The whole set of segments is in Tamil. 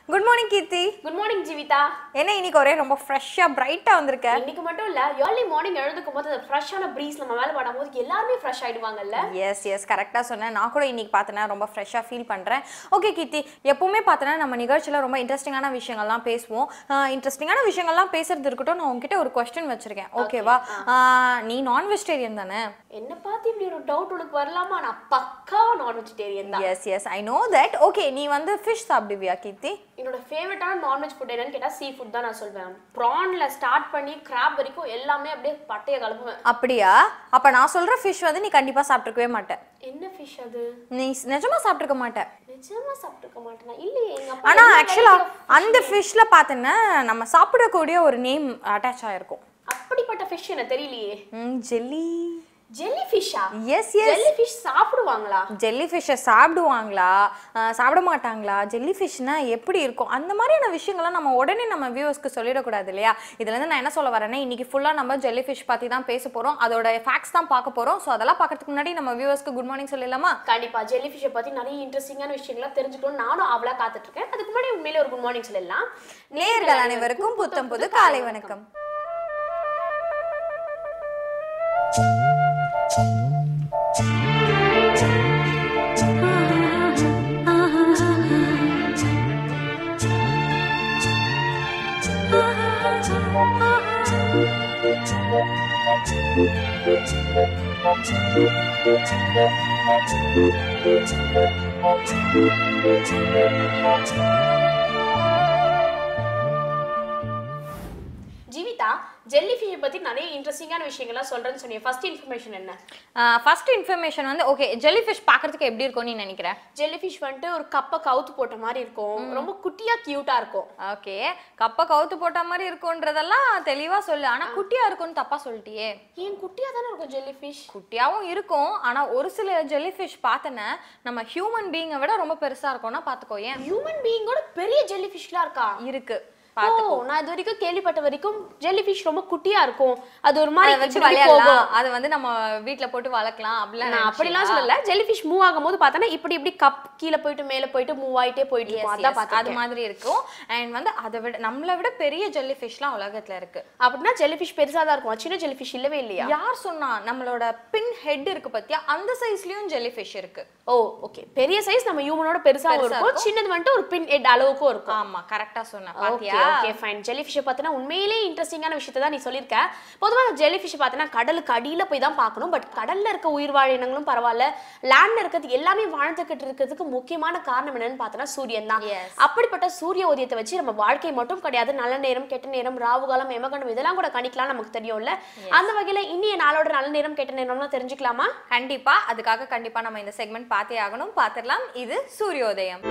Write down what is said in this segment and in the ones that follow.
Good morning Keerthi good morning Jeevitha என்ன இன்னைக்கு ஒரே ரொம்ப ஃப்ரெஷ்ஷாக பிரைட்டாக வந்திருக்க இன்னைக்கு மட்டும் இல்ல ஏர்லி மார்னிங் எழுதுக்கும் போது அந்த ஃப்ரெஷ்ஷான ப்ரீஸ் நம்ம மேல படும்போது எல்லாருமே ஃப்ரெஷ் ஆயிடுவாங்கல்ல எஸ் எஸ் கரெக்டாக சொன்னேன் நான் கூட இன்னைக்கு பார்த்தேன்னா ரொம்ப ஃப்ரெஷ்ஷாக ஃபீல் பண்ணுறேன் ஓகே கீர்த்தி எப்பவுமே பார்த்தேன்னா நம்ம நிகழ்ச்சியில் ரொம்ப இன்ட்ரெஸ்டிங்கான விஷயங்கள்லாம் பேசுவோம் இன்ட்ரெஸ்டிங்கான விஷயங்கள்லாம் பேசுறது இருக்கட்டும் நான் உங்ககிட்ட ஒரு கொஸ்டின் வச்சிருக்கேன் ஓகேவா நீ நான் வெஜிடேரியன் தானே என்ன பார்த்து இப்படி ஒரு டவுட் உனக்கு வரலாமா நான் பக்காவா நான் வெஜிடேரியன் தான் yes yes I know that okay நீ வந்து ஃபிஷ் சாப்பிடுவியா கீர்த்தி என்னோட ஃபேவரட்டான நான்வெஜ் ஃபுட் என்னன்னு கேட்டா சீ ஃபுட் தான் நான் சொல்வேன் ப்ரான்ல ஸ்டார்ட் பண்ணி கிராப் வரைக்கும் எல்லாமே அப்படியே பட்டைய கலப்புவேன் அப்படியா அப்போ நான் சொல்கிற ஃபிஷ் வந்து நீ கண்டிப்பாக சாப்பிட்ருக்கவே மாட்டேன் என்ன ஃபிஷ் அது நீ நிஜமா சாப்பிட்ருக்க மாட்டேன் நிஜமா சாப்பிட்டுருக்க மாட்டேனா இல்லையே எங்க அப்பா ஆனா எல்லா ஆக்சுவலா variety of- அந்த ஃபிஷ்ல பார்த்தேன்னா நம்ம சாப்பிடக்கூடிய ஒரு நேம் அட்டாச் ஆயிருக்கும் அப்படிப்பட்ட ஃபிஷ் என்ன தெரியலையே ஜெல்லி ஜெல்லி ஃபிஷ்ஷா எஸ் எஸ் ஜெல்லி ஃபிஷ் சாப்பிடுவாங்களா ஜெல்லி ஃபிஷ்ஷை சாப்பிடுவாங்களா அஹ் சாப்பிட மாட்டாங்களா ஜெல்லி ஃபிஷ்னா எப்படி இருக்கும் அந்த மாதிரியான விஷயங்கள்லாம் நம்ம உடனே நம்ம வியூவர்ஸ்க்கு சொல்லிடக்கூடாது இல்லையா இதுலேருந்து நான் என்ன சொல்ல வரேன்னா இன்னைக்கு ஃபுல்லாக நம்ம ஜெல்லி ஃபிஷ் பற்றி தான் பேச போகிறோம் அதோட ஃபேக்ட்ஸ் தான் பார்க்க போகிறோம் ஸோ அதெல்லாம் பார்க்கறதுக்கு முன்னாடி நம்ம வியூவர்ஸ்க்கு குட் மார்னிங் சொல்லிடலாமா கண்டிப்பா ஜெல்லி ஃபிஷ்ஷை பத்தி நிறைய இன்ட்ரெஸ்டிங்கான விஷயங்களை தெரிஞ்சுக்கணும் நானும் அவளா காத்துட்டு இருக்கேன் அதுக்கு முன்னாடி உண்மையிலே ஒரு குட் மார்னிங் சொல்லிடலாம் நேயர்கள் அனைவருக்கும் புத்தம் புது காலை வணக்கம் ஜீவிதா ஜெல்லி ஃபிஷ்ஷை பத்தி நிறைய இன்ட்ரெஸ்டிங்கான விஷயங்கள்லாம் சொல்றேன்னு சொன்னீங்க ஃபர்ஸ்ட் இன்ஃபர்மேஷன் என்ன ஃபர்ஸ்ட் இன்ஃபர்மேஷன் வந்து ஓகே ஜெல்லி ஃபிஷ் பார்க்கறதுக்கு எப்படி இருக்கும்னு நீ நினைக்கிறேன் ஜெல்லி ஃபிஷ் வந்துட்டு ஒரு கப்பை கவுத்து போட்ட மாதிரி இருக்கும் ரொம்ப குட்டியா கியூட்டா இருக்கும் ஓகே கப்பை கவுத்து போட்ட மாதிரி இருக்குன்றதெல்லாம் தெளிவா சொல்லு ஆனா குட்டியா இருக்கும்னு தப்பா சொல்லிட்டியே ஏன் குட்டியா தானே இருக்கும் ஜெல்லி ஃபிஷ் குட்டியாவும் இருக்கும் ஆனா ஒரு சில ஜெல்லி ஃபிஷ் பார்த்தன நம்ம ஹியூமன் பீங்கை விட ரொம்ப பெருசா இருக்கும்னா பாத்துக்கோ ஏன் ஹியூமன் பீயிங்கோட பெரிய ஜெல்லி ஃபிஷ்லாம் இருக்கா இருக்கு ஓ நான் இது வரைக்கும் கேள்விப்பட்ட வரைக்கும் ஜெல்லி ஃபிஷ் ரொம்ப குட்டியா இருக்கும் அது ஒரு மாதிரி அதை வச்சு இப்படி இப்படி போகும். விளையாடலாம் அதை வந்து நம்ம வீட்ல போட்டு வளர்க்கலாம் அப்படிலாம் நான் அப்படிலாம் சொல்லல ஜெல்லி ஃபிஷ் மூவ் ஆகும்போது பார்த்தனா இப்படி இப்படி கப் கீழே போயிட்டு மேலே போயிட்டு மூவ் ஆயிட்டே போயிட்டு இருக்கும் அதான் அது பார்த்தேன் மாதிரி இருக்கும் அண்ட் வந்து அதை விட நம்மளை விட பெரிய ஜெல்லி ஃபிஷ்லாம் உலகத்துல இருக்கு அப்படின்னா ஜெல்லி ஃபிஷ் பெருசா தான் இருக்கும் சின்ன ஜெல்லி ஃபிஷ் இல்லவே இல்லையா யார் சொன்னா நம்மளோட பின் ஹெட் இருக்கு பத்தியா அந்த சைஸ்லயும் ஜெல்லி ஃபிஷ் இருக்கு ஓ ஓகே பெரிய சைஸ் நம்ம ஹியூமனோட பெருசா இருக்கும் சின்னது வந்துட்டு ஒரு பின் ஹெட் அளவுக்கும் இருக்கும் ஆமா கரெக்டா சொன்ன ஓகே பாத்தியா ஓகே ஃபைன் ஜெல்லி ஃபிஷ்ஷை பார்த்தீங்கன்னா உண்மையிலே இன்ட்ரெஸ்டிங்கான விஷயத்தை தான் நீ சொல்லியிருக்க பொதுவாக ஜெல்லி ஃபிஷ் பார்த்தீங்கன்னா கடலுக்கு அடியில் போய் தான் பார்க்கணும் பட் கடல்ல இருக்க உயிர் வாழ இனங்களும் பரவாயில்ல லேண்ட்ல இருக்கிறது எல்லாமே வாழ்ந்துக்கிட்டு இருக்கிறதுக்கு முக்கியமான காரணம் என்னன்னு பார்த்தோன்னா சூரியன் தான் Yes. அப்படிப்பட்ட சூரிய உதயத்தை வச்சு நம்ம வாழ்க்கை மட்டும் கிடையாது நல்ல நேரம் கெட்ட நேரம் ராவு காலம் எமகண்டம் இதெல்லாம் கூட கணிக்கலாம் நமக்கு தெரியும்ல அந்த வகையில இன்னிய நாளோட நல்ல நேரம் கெட்ட நேரம்லாம் தெரிஞ்சுக்கலாமா கண்டிப்பா அதுக்காக கண்டிப்பா நம்ம இந்த செக்மெண்ட் பார்த்தே ஆகணும் பார்த்துடலாம் இது சூரியோதயம்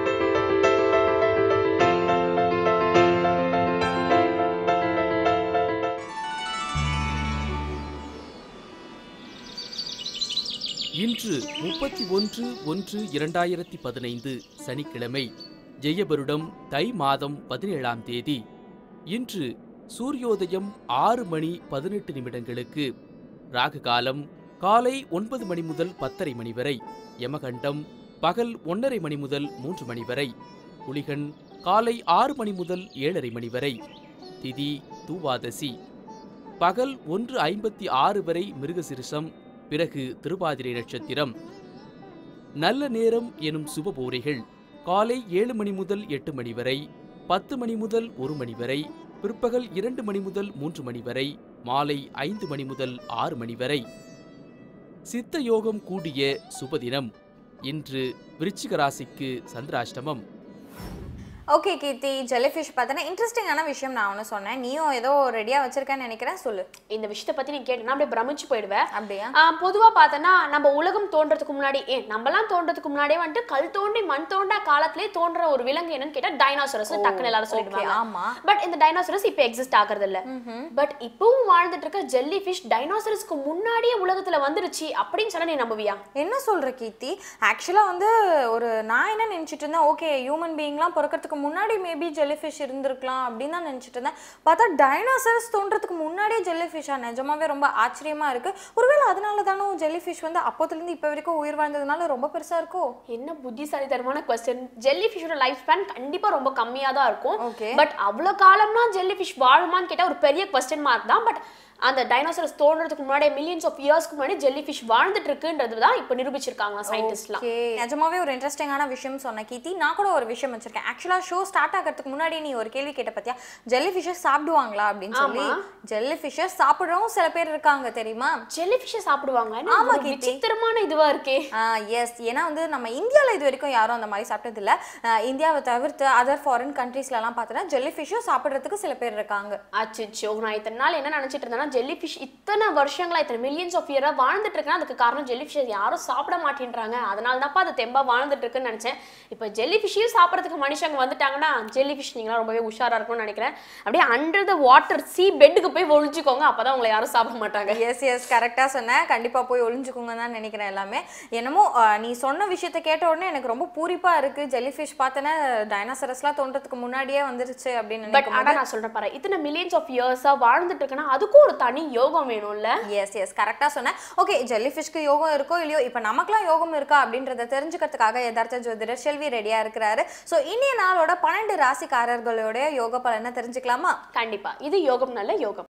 இன்று முப்பத்தி ஒன்று ஒன்று இரண்டாயிரத்தி பதினைந்து சனிக்கிழமை ஜெயபருடம் தை மாதம் பதினேழாம் தேதி இன்று சூரியோதயம் ஆறு மணி பதினெட்டு நிமிடங்களுக்கு ராகு காலம் காலை ஒன்பது மணி முதல் பத்தரை மணி வரை யமகண்டம் பகல் ஒன்றரை மணி முதல் மூன்று மணி வரை குளிகன் காலை ஆறு மணி முதல் ஏழரை மணி வரை திதி தூவாதசி பகல் ஒன்று ஐம்பத்தி ஆறு வரை மிருகசிரிசம் பிறகு திருவாதிரை நட்சத்திரம் நல்ல நேரம் எனும் சுபபூரைகள் காலை ஏழு மணி முதல் எட்டு மணி வரை பத்து மணி முதல் ஒரு மணி வரை பிற்பகல் இரண்டு மணி முதல் மூன்று மணி வரை மாலை ஐந்து மணி முதல் ஆறு மணி வரை சித்த யோகம் கூடிய சுபதினம் இன்று விருச்சிக ராசிக்கு சந்திராஷ்டமம் ஓகே கீர்த்தி ஜெல்லி ஃபிஷ் பார்த்தனா இன்ட்ரெஸ்டிங்கான விஷயம் நான் ஒன்று சொன்னேன் நீயும் ஏதோ ரெடியா வச்சிருக்கேன்னு நினைக்கிறேன் சொல்லு இந்த விஷயத்தை பத்தி நீ கேட்டனா அப்படியே பிரமிச்சு போயிடுவேன் அப்படியா ஆஹ் பொதுவா பார்த்தோன்னா நம்ம உலகம் தோன்றதுக்கு முன்னாடி ஏ நம்மலாம் தோன்றதுக்கு முன்னாடியே வந்துட்டு கல் தோண்டி மண் தோண்டா காலத்திலே தோன்ற ஒரு விலங்கு என்னன்னு கேட்டா டைனோசரஸ் டக்குன்னு எல்லாரும் ஓகே சொல்லிடுவாங்க ஆமா பட் இந்த டைனோசரஸ் இப்போ எக்ஸிஸ்ட் ஆகுறது இல்ல பட் இப்பவும் வாழ்ந்துட்டு இருக்க ஜெல்லி ஃபிஷ் டைனோசரஸ்க்கு முன்னாடியே உலகத்துல வந்துருச்சு அப்படின்னு சொன்னா நீ நம்புவியா என்ன சொல்ற கீர்த்தி ஆக்சுவலா வந்து ஒரு நான் என்ன நினைச்சிட்டு இருந்தேன் ஓகே ஹியூமன் பீயிங்லாம் பிறக்கிறதுக்கு தோன்றதுக்கு முன்னாடி மேபி ஜெல்லி ஃபிஷ் இருந்திருக்கலாம் அப்படின்னு தான் நினச்சிட்டு இருந்தேன் பார்த்தா டைனோசரஸ் தோன்றதுக்கு முன்னாடியே ஜெல்லி ஃபிஷ்ஷா நிஜமாவே ரொம்ப ஆச்சரியமா இருக்கு ஒருவேளை அதனால தானோ ஜெல்லி ஃபிஷ் வந்து அப்போத்துலேருந்து இப்போ வரைக்கும் உயிர் வாழ்ந்ததுனால ரொம்ப பெருசா இருக்கோ என்ன புத்திசாலித்தனமான கொஸ்டின் ஜெல்லி ஃபிஷோட லைஃப் ஸ்பேன் கண்டிப்பா ரொம்ப கம்மியா தான் இருக்கும் Okay. பட் அவ்வளவு காலம்னா ஜெல்லி ஃபிஷ் வாழுமான்னு கேட்டா ஒரு பெரிய கொஸ்டின் மார்க் தான் பட் அந்த டைனோசரஸ் தோன்றதுக்கு முன்னாடி மில்லியன்ஸ் ஆஃப் இயர்ஸ்க்கு முன்னாடி ஜெல்லி ஃபிஷ் வாழ்ந்துட்டு இருக்குன்றது தான் இப்போ நிரூபிச்சிருக்காங்க சயின்டிஸ்ட்லாம் ஓகே நிஜமாவே ஒரு இன்ட்ரெஸ்டிங்கான விஷயம் சொன்ன கீர்த்தி நான் கூட ஒரு விஷயம் வச்சிருக்கேன் ஆக்சுவலாக ஷோ ஸ்டார்ட் ஆகிறதுக்கு முன்னாடி நீ ஒரு கேள்வி கேட்ட பத்தியா ஜெல்லி ஃபிஷ்ஷஸ் சாப்பிடுவாங்களா அப்படின்னு சொல்லி ஜெல்லி ஃபிஷ்ஷஸ் சாப்பிடுறவங்க சில பேர் இருக்காங்க தெரியுமா ஜெல்லி ஃபிஷ்ஷை சாப்பிடுவாங்க என்ன ஆமா, ஒரு கீர்த்தி. விசித்திரமான இதுவா இருக்கே எஸ் ஏன்னா வந்து நம்ம இந்தியாவில் இது வரைக்கும் யாரும் அந்த மாதிரி சாப்பிட்டதில்ல அஹ் இந்தியாவை தவிர்த்து அதர் ஃபாரின் கண்ட்ரீஸ்லலாம் பார்த்தோன்னா ஜெல்லி ஃபிஷ்ஷும் சாப்பிட்றதுக்கு சில பேர் இருக்காங்க அச்சோ நான் இத்தனை நாள் என்ன நினைச்சிட்டு இருந்தேன்னா ஜெல்லி ஃபிஷ் இத்தனை வருஷங்களா இத்தனை மில்லியன்ஸ் ஆஃப் இயரா வாழ்ந்துட்டு இருக்கேன் அதுக்கு காரணம் ஜெல்லி ஃபிஷ் யாரும் சாப்பிட மாட்டேன்றாங்க அதனால தான்ப்பா அது தெம்பா வாழ்ந்துட்டு இருக்குன்னு நினைச்சேன் இப்போ ஜெல்லி ஃபிஷ்ஷையும் சாப்பிட்றதுக்கு மனுஷங்க வந்துட்டாங்கன்னா ஜெல்லி ஃபிஷ் நீங்களாம் ரொம்பவே உஷாரா இருக்கும்னு நினைக்கிறேன் அப்படியே அண்டர் த வாட்டர் சி பெட்டுக்கு போய் ஒழிச்சுக்கோங்க அப்பதான் உங்களை யாரும் சாப்பிட மாட்டாங்க எஸ் எஸ் கரெக்டாக சொன்னேன் கண்டிப்பாக போய் ஒளிஞ்சுக்கோங்க தான் நினைக்கிறேன் எல்லாமே என்னமோ அஹ், நீ சொன்ன விஷயத்த கேட்ட உடனே எனக்கு ரொம்ப பூரிப்பாக இருக்குது ஜெல்லி ஃபிஷ் பார்த்தேன்னா டைனோசரஸ்லாம் தோன்றதுக்கு முன்னாடியே வந்துருச்சு அப்படின்னு பட் நினைக்கும் ஆனா நான் சொல்றேன் பாரு இத்தனை மில்லியன்ஸ் ஆஃப் இயர்ஸா வாழ்ந்துட்டு இருக்கேன்னா அதுக்கும் ஒரு தனி யோகம் வேணும்ல எஸ் எஸ் கரெக்டாக சொன்னேன் ஓகே ஜெல்லி ஃபிஷ்க்கு யோகம் இருக்கோ இல்லையோ இப்போ நமக்குலாம் யோகம் இருக்கா அப்படின்றத தெரிஞ்சுக்கிறதுக்காக யதார்த்த ஜோதிடர் செல்வி ரெடியாக இருக்கிறாரு ஸோ இன்னைய நாளோட பன்னெண்டு ராசிக்காரர்களோட யோக பலனை தெரிஞ்சுக்கலாமா கண்டிப்பா இது யோகம் நல்ல யோகம்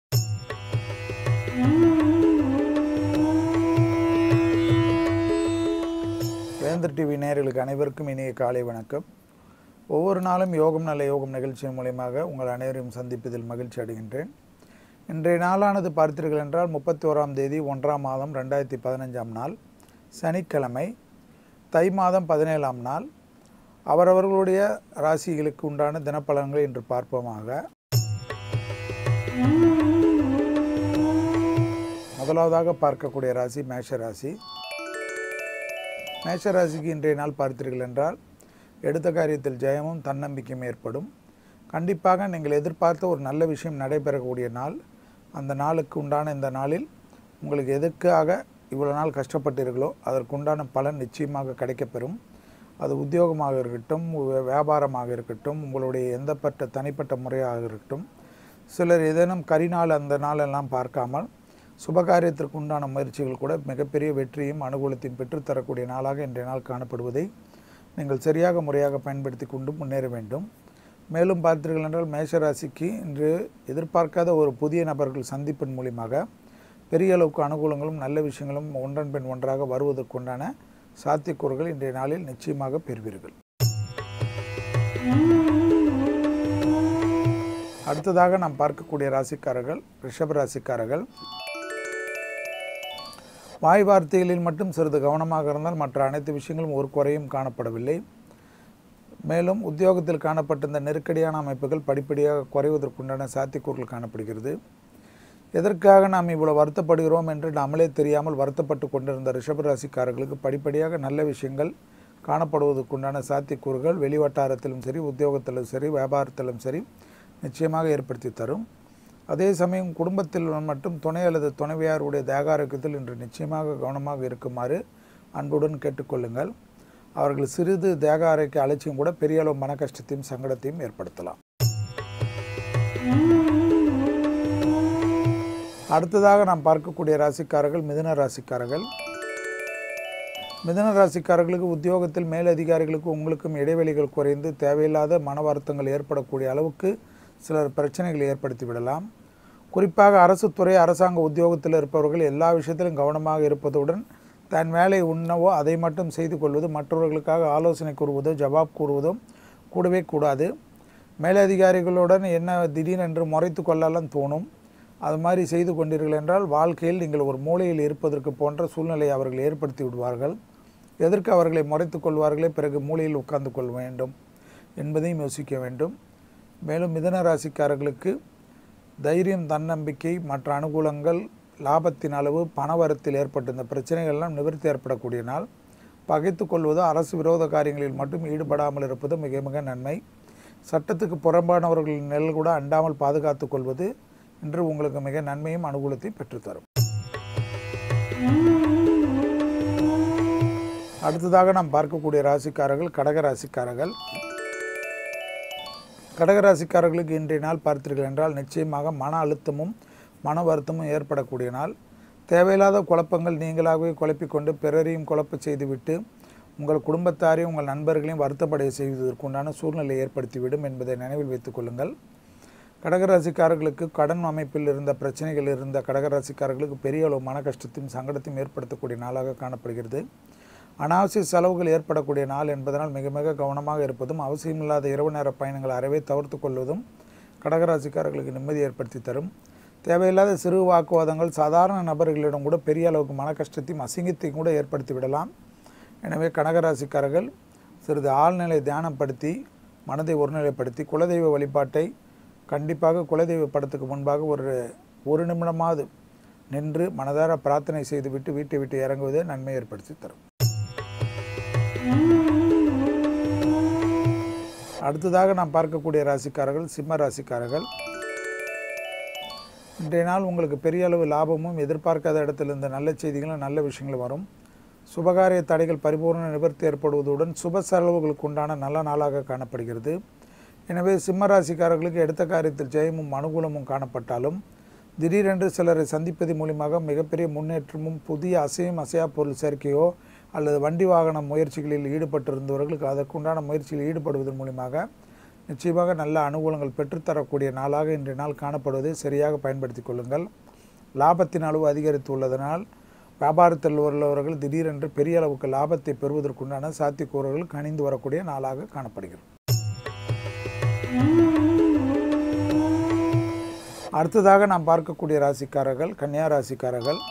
வேந்தர் டிவி நேயர்களுக்கு அனைவருக்கும் இனிய காலை வணக்கம் ஒவ்வொரு நாளும் யோகம் நல்ல யோகம் நிகழ்ச்சியின் மூலியமாக உங்கள் அனைவரையும் சந்திப்பதில் மகிழ்ச்சி அடைகின்றேன் இன்றைய நாளானது பார்த்தீர்கள் என்றால் முப்பத்தி ஓராம் தேதி ஒன்றாம் மாதம் ரெண்டாயிரத்தி பதினஞ்சாம் நாள் சனிக்கிழமை தை மாதம் பதினேழாம் நாள் அவரவர்களுடைய ராசிகளுக்கு உண்டான தினப்பலன்களை இன்று பார்ப்போமாக முதலாவதாக பார்க்கக்கூடிய ராசி மேஷ ராசி மேஷராசிக்கு இன்றைய நாள் பார்த்தீர்கள் என்றால் எடுத்த காரியத்தில் ஜெயமும் தன்னம்பிக்கையும் ஏற்படும் கண்டிப்பாக நீங்கள் எதிர்பார்த்த ஒரு நல்ல விஷயம் நடைபெறக்கூடிய நாள் அந்த நாளுக்கு உண்டான இந்த நாளில் உங்களுக்கு எதுக்காக இவ்வளோ நாள் கஷ்டப்பட்டீர்களோ அதற்குண்டான பலன் நிச்சயமாக கிடைக்கப்பெறும் அது உத்தியோகமாக இருக்கட்டும் வே- வியாபாரமாக இருக்கட்டும் உங்களுடைய எந்தப்பட்ட தனிப்பட்ட முறையாக இருக்கட்டும் சிலர் ஏதேனும் கரிநாள் அந்த நாளெல்லாம் பார்க்காமல் சுபகாரியத்திற்கு உண்டான முயற்சிகள் கூட மிகப்பெரிய வெற்றியும் அனுகூலத்தையும் பெற்றுத்தரக்கூடிய நாளாக இன்றைய நாள் காணப்படுவதை நீங்கள் சரியாக முறையாக பயன்படுத்தி கொண்டு முன்னேற வேண்டும் மேலும் பார்த்தீர்கள் என்றால் மேஷராசிக்கு இன்று எதிர்பார்க்காத ஒரு புதிய நபர்கள் சந்திப்பின் மூலியமாக பெரிய அளவுக்கு அனுகூலங்களும் நல்ல விஷயங்களும் ஒன்றன் பின் ஒன்றாக வருவதற்குண்டான சாத்தியக்கூறுகள் இன்றைய நாளில் நிச்சயமாக பெறுவீர்கள் அடுத்ததாக நாம் பார்க்கக்கூடிய ராசிக்காரர்கள் ரிஷப ராசிக்காரர்கள் வாய் வார்த்தைகளில் மட்டும் சிறிது கவனமாக இருந்தால் மற்ற அனைத்து விஷயங்களும் ஒரு குறையும் காணப்படவில்லை மேலும் உத்தியோகத்தில் காணப்பட்ட இந்த நெருக்கடியான அமைப்புகள் படிப்படியாக குறைவதற்குண்டான சாத்தியக்கூறுகள் காணப்படுகிறது எதற்காக நாம் இவ்வளவு வருத்தப்படுகிறோம் என்று நம்மளே தெரியாமல் வருத்தப்பட்டு கொண்டிருந்த ரிஷபராசிக்காரர்களுக்கு படிப்படியாக நல்ல விஷயங்கள் காணப்படுவதற்குண்டான சாத்தியக்கூறுகள் வெளிவட்டாரத்திலும் சரி உத்தியோகத்திலும் சரி வியாபாரத்திலும் சரி நிச்சயமாக ஏற்படுத்தி தரும் அதே சமயம் குடும்பத்தில் மட்டும் துணை அல்லது துணைவியாருடைய தேகாரோக்கியத்தில் இன்று நிச்சயமாக கவனமாக இருக்குமாறு அன்புடன் கேட்டுக்கொள்ளுங்கள் அவர்கள் சிறிது தேக ஆரோக்கிய அலட்சியம் கூட பெரிய அளவு மன கஷ்டத்தையும் சங்கடத்தையும் ஏற்படுத்தலாம் அடுத்ததாக நாம் பார்க்கக்கூடிய ராசிக்காரர்கள் மிதுன ராசிக்காரர்கள் மிதுன ராசிக்காரர்களுக்கு உத்தியோகத்தில் மேலதிகாரிகளுக்கு உங்களுக்கும் இடைவெளிகள் குறைந்து தேவையில்லாத மன வருத்தங்கள் ஏற்படக்கூடிய அளவுக்கு சிலர் பிரச்சனைகளை ஏற்படுத்தி விடலாம் குறிப்பாக அரசு துறை அரசாங்க உத்தியோகத்தில் இருப்பவர்கள் எல்லா விஷயத்திலும் கவனமாக இருப்பதுடன் தன் வேலை உண்ணவோ அதை மட்டும் செய்து கொள்வது மற்றவர்களுக்காக ஆலோசனை கூறுவதோ ஜவாப் கூறுவதோ கூடவே கூடாது மேலதிகாரிகளுடன் என்ன திடீரென்று முறைத்து கொள்ளலாம் தோணும் அது மாதிரி செய்து கொண்டீர்கள் என்றால் வாழ்க்கையில் நீங்கள் ஒரு மூலையில் இருப்பதற்கு போன்ற சூழ்நிலையை அவர்கள் ஏற்படுத்தி விடுவார்கள் எதற்கு அவர்களை முறைத்து கொள்வார்களே பிறகு மூலையில் உட்கார்ந்து கொள்ள வேண்டும் என்பதையும் யோசிக்க வேண்டும் மேலும் மிதன ராசிக்காரர்களுக்கு தைரியம் தன்னம்பிக்கை மற்ற அனுகூலங்கள் லாபத்தின் அளவு பணவரத்தில் ஏற்பட்ட இந்த பிரச்சனைகள்லாம் நிவர்த்தி ஏற்படக்கூடிய நாள் பகைத்து கொள்வதோ அரசு விரோத காரியங்களில் மட்டும் ஈடுபடாமல் இருப்பது மிக மிக நன்மை சட்டத்துக்கு புறம்பானவர்களின் நெல் கூட அண்டாமல் பாதுகாத்து கொள்வது இன்று உங்களுக்கு மிக நன்மையும் அனுகூலத்தையும் பெற்றுத்தரும் அடுத்ததாக நாம் பார்க்கக்கூடிய ராசிக்காரர்கள் கடக ராசிக்காரர்கள் கடகராசிக்காரர்களுக்கு இன்றைய நாள் பார்த்தீர்கள் என்றால் நிச்சயமாக மன அழுத்தமும் மன வருத்தமும் ஏற்படக்கூடிய நாள் தேவையில்லாத குழப்பங்கள் நீங்களாகவே குழப்பிக்கொண்டு பிறரையும் குழப்ப செய்துவிட்டு உங்கள் குடும்பத்தாரையும் உங்கள் நண்பர்களையும் வருத்தப்படைய செய்வதற்குண்டான சூழ்நிலை ஏற்படுத்திவிடும் என்பதை நினைவில் வைத்துக் கொள்ளுங்கள் கடகராசிக்காரர்களுக்கு கடன் அமைப்பில் இருந்த பிரச்சனைகள் இருந்த கடகராசிக்காரர்களுக்கு பெரிய அளவு மன கஷ்டத்தையும் சங்கடத்தையும் ஏற்படுத்தக்கூடிய நாளாக காணப்படுகிறது அனாவசிய செலவுகள் ஏற்படக்கூடிய நாள் என்பதனால் மிக மிக கவனமாக இருப்பதும் அவசியமில்லாத இரவு நேர பயணங்களை அறவே தவிர்த்து கொள்வதும் கடகராசிக்காரர்களுக்கு நிம்மதி ஏற்படுத்தி தரும் தேவையில்லாத சிறு வாக்குவாதங்கள் சாதாரண நபர்களிடம் கூட பெரிய அளவுக்கு மன கஷ்டத்தையும் அசிங்கத்தையும் கூட ஏற்படுத்தி விடலாம் எனவே கடகராசிக்காரர்கள் சிறிது ஆழ்நிலை தியானப்படுத்தி மனதை ஒருநிலைப்படுத்தி குலதெய்வ வழிபாட்டை கண்டிப்பாக குலதெய்வ படத்துக்கு முன்பாக ஒரு ஒரு நிமிடமாவது நின்று மனதார பிரார்த்தனை செய்துவிட்டு வீட்டை விட்டு இறங்குவதே நன்மை ஏற்படுத்தி தரும் அடுத்ததாக நாம் பார்க்கக்கூடிய ராசிக்காரர்கள் சிம்ம ராசிக்காரர்கள் இன்றைய நாள் உங்களுக்கு பெரிய அளவு லாபமும் எதிர்பார்க்காத இடத்திலிருந்து நல்ல செய்திகளும் நல்ல விஷயங்களும் வரும் சுபகாரிய தடைகள் பரிபூர்ண நிவர்த்தி ஏற்படுவதுடன் சுப செலவுகளுக்கு உண்டான நல்ல நாளாக காணப்படுகிறது எனவே சிம்ம ராசிக்காரர்களுக்கு எடுத்த காரியத்தில் ஜெயமும் அனுகூலமும் காணப்பட்டாலும் திடீரென்று சிலரை சந்திப்பதன் மூலியமாக மிகப்பெரிய முன்னேற்றமும் புதிய அசையும் அசையா பொருள் சேர்க்கையோ அல்லது வண்டி வாகன முயற்சிகளில் ஈடுபட்டிருந்தவர்களுக்கு அதற்குண்டான முயற்சியில் ஈடுபடுவதன் மூலியமாக நிச்சயமாக நல்ல அனுகூலங்கள் பெற்றுத்தரக்கூடிய நாளாக இன்றைய நாள் காணப்படுவதை சரியாக பயன்படுத்திக் கொள்ளுங்கள் லாபத்தின் அளவு அதிகரித்து உள்ளதனால் வியாபாரத்தில் உள்ளவர்கள் திடீரென்று பெரிய அளவுக்கு லாபத்தை பெறுவதற்குண்டான சாத்தியக்கூறுகள் கணிந்து வரக்கூடிய நாளாக காணப்படுகிறது அடுத்ததாக நாம் பார்க்கக்கூடிய ராசிக்காரர்கள் கன்னியா ராசிக்காரர்கள்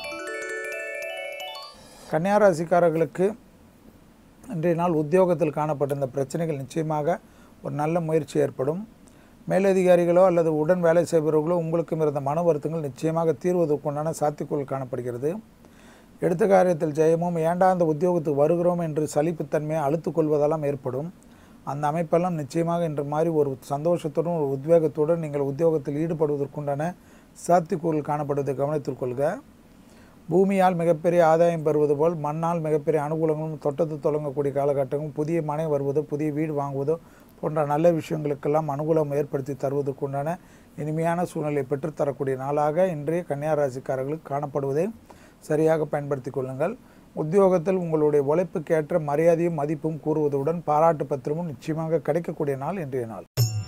கன்னியா ராசிக்காரர்களுக்கு இன்றைய நாள் உத்தியோகத்தில் காணப்பட்ட இந்த பிரச்சனைகள் நிச்சயமாக ஒரு நல்ல முயற்சி ஏற்படும் மேலதிகாரிகளோ அல்லது உடன் வேலை செய்பவர்களோ உங்களுக்கும் இருந்த மன வருத்தங்கள் நிச்சயமாக தீர்வதற்குண்டான சாத்தியக்கூறு காணப்படுகிறது எடுத்த காரியத்தில் ஜெயமும் ஏண்டா அந்த உத்தியோகத்துக்கு வருகிறோம் என்று சலிப்புத்தன்மையை அழுத்து கொள்வதெல்லாம் ஏற்படும் அந்த அமைப்பெல்லாம் நிச்சயமாக இன்று மாதிரி ஒரு சந்தோஷத்துடன் ஒரு உத்வேகத்துடன் நீங்கள் உத்தியோகத்தில் ஈடுபடுவதற்குண்டான சாத்தியக்கூறுகள் காணப்படுவதை கவனத்தில் கொள்க பூமியால் மிகப்பெரிய ஆதாயம் பெறுவது போல் மண்ணால் மிகப்பெரிய அனுகூலங்களும் தொட்டத்து தொடங்கக்கூடிய காலகட்டங்களும் புதிய மனை வருவதோ புதிய வீடு வாங்குவதோ போன்ற நல்ல விஷயங்களுக்கெல்லாம் அனுகூலம் ஏற்படுத்தி தருவதற்குண்டான இனிமையான சூழ்நிலை பெற்றுத்தரக்கூடிய நாளாக இன்றைய கன்னியா ராசிக்காரர்களுக்கு காணப்படுவதை சரியாக பயன்படுத்தி கொள்ளுங்கள் உத்தியோகத்தில் உங்களுடைய உழைப்புக்கு ஏற்ற மரியாதையும் மதிப்பும் கூறுவதுடன் பாராட்டு பத்திரமும் நிச்சயமாக கிடைக்கக்கூடிய நாள் இன்றைய நாள்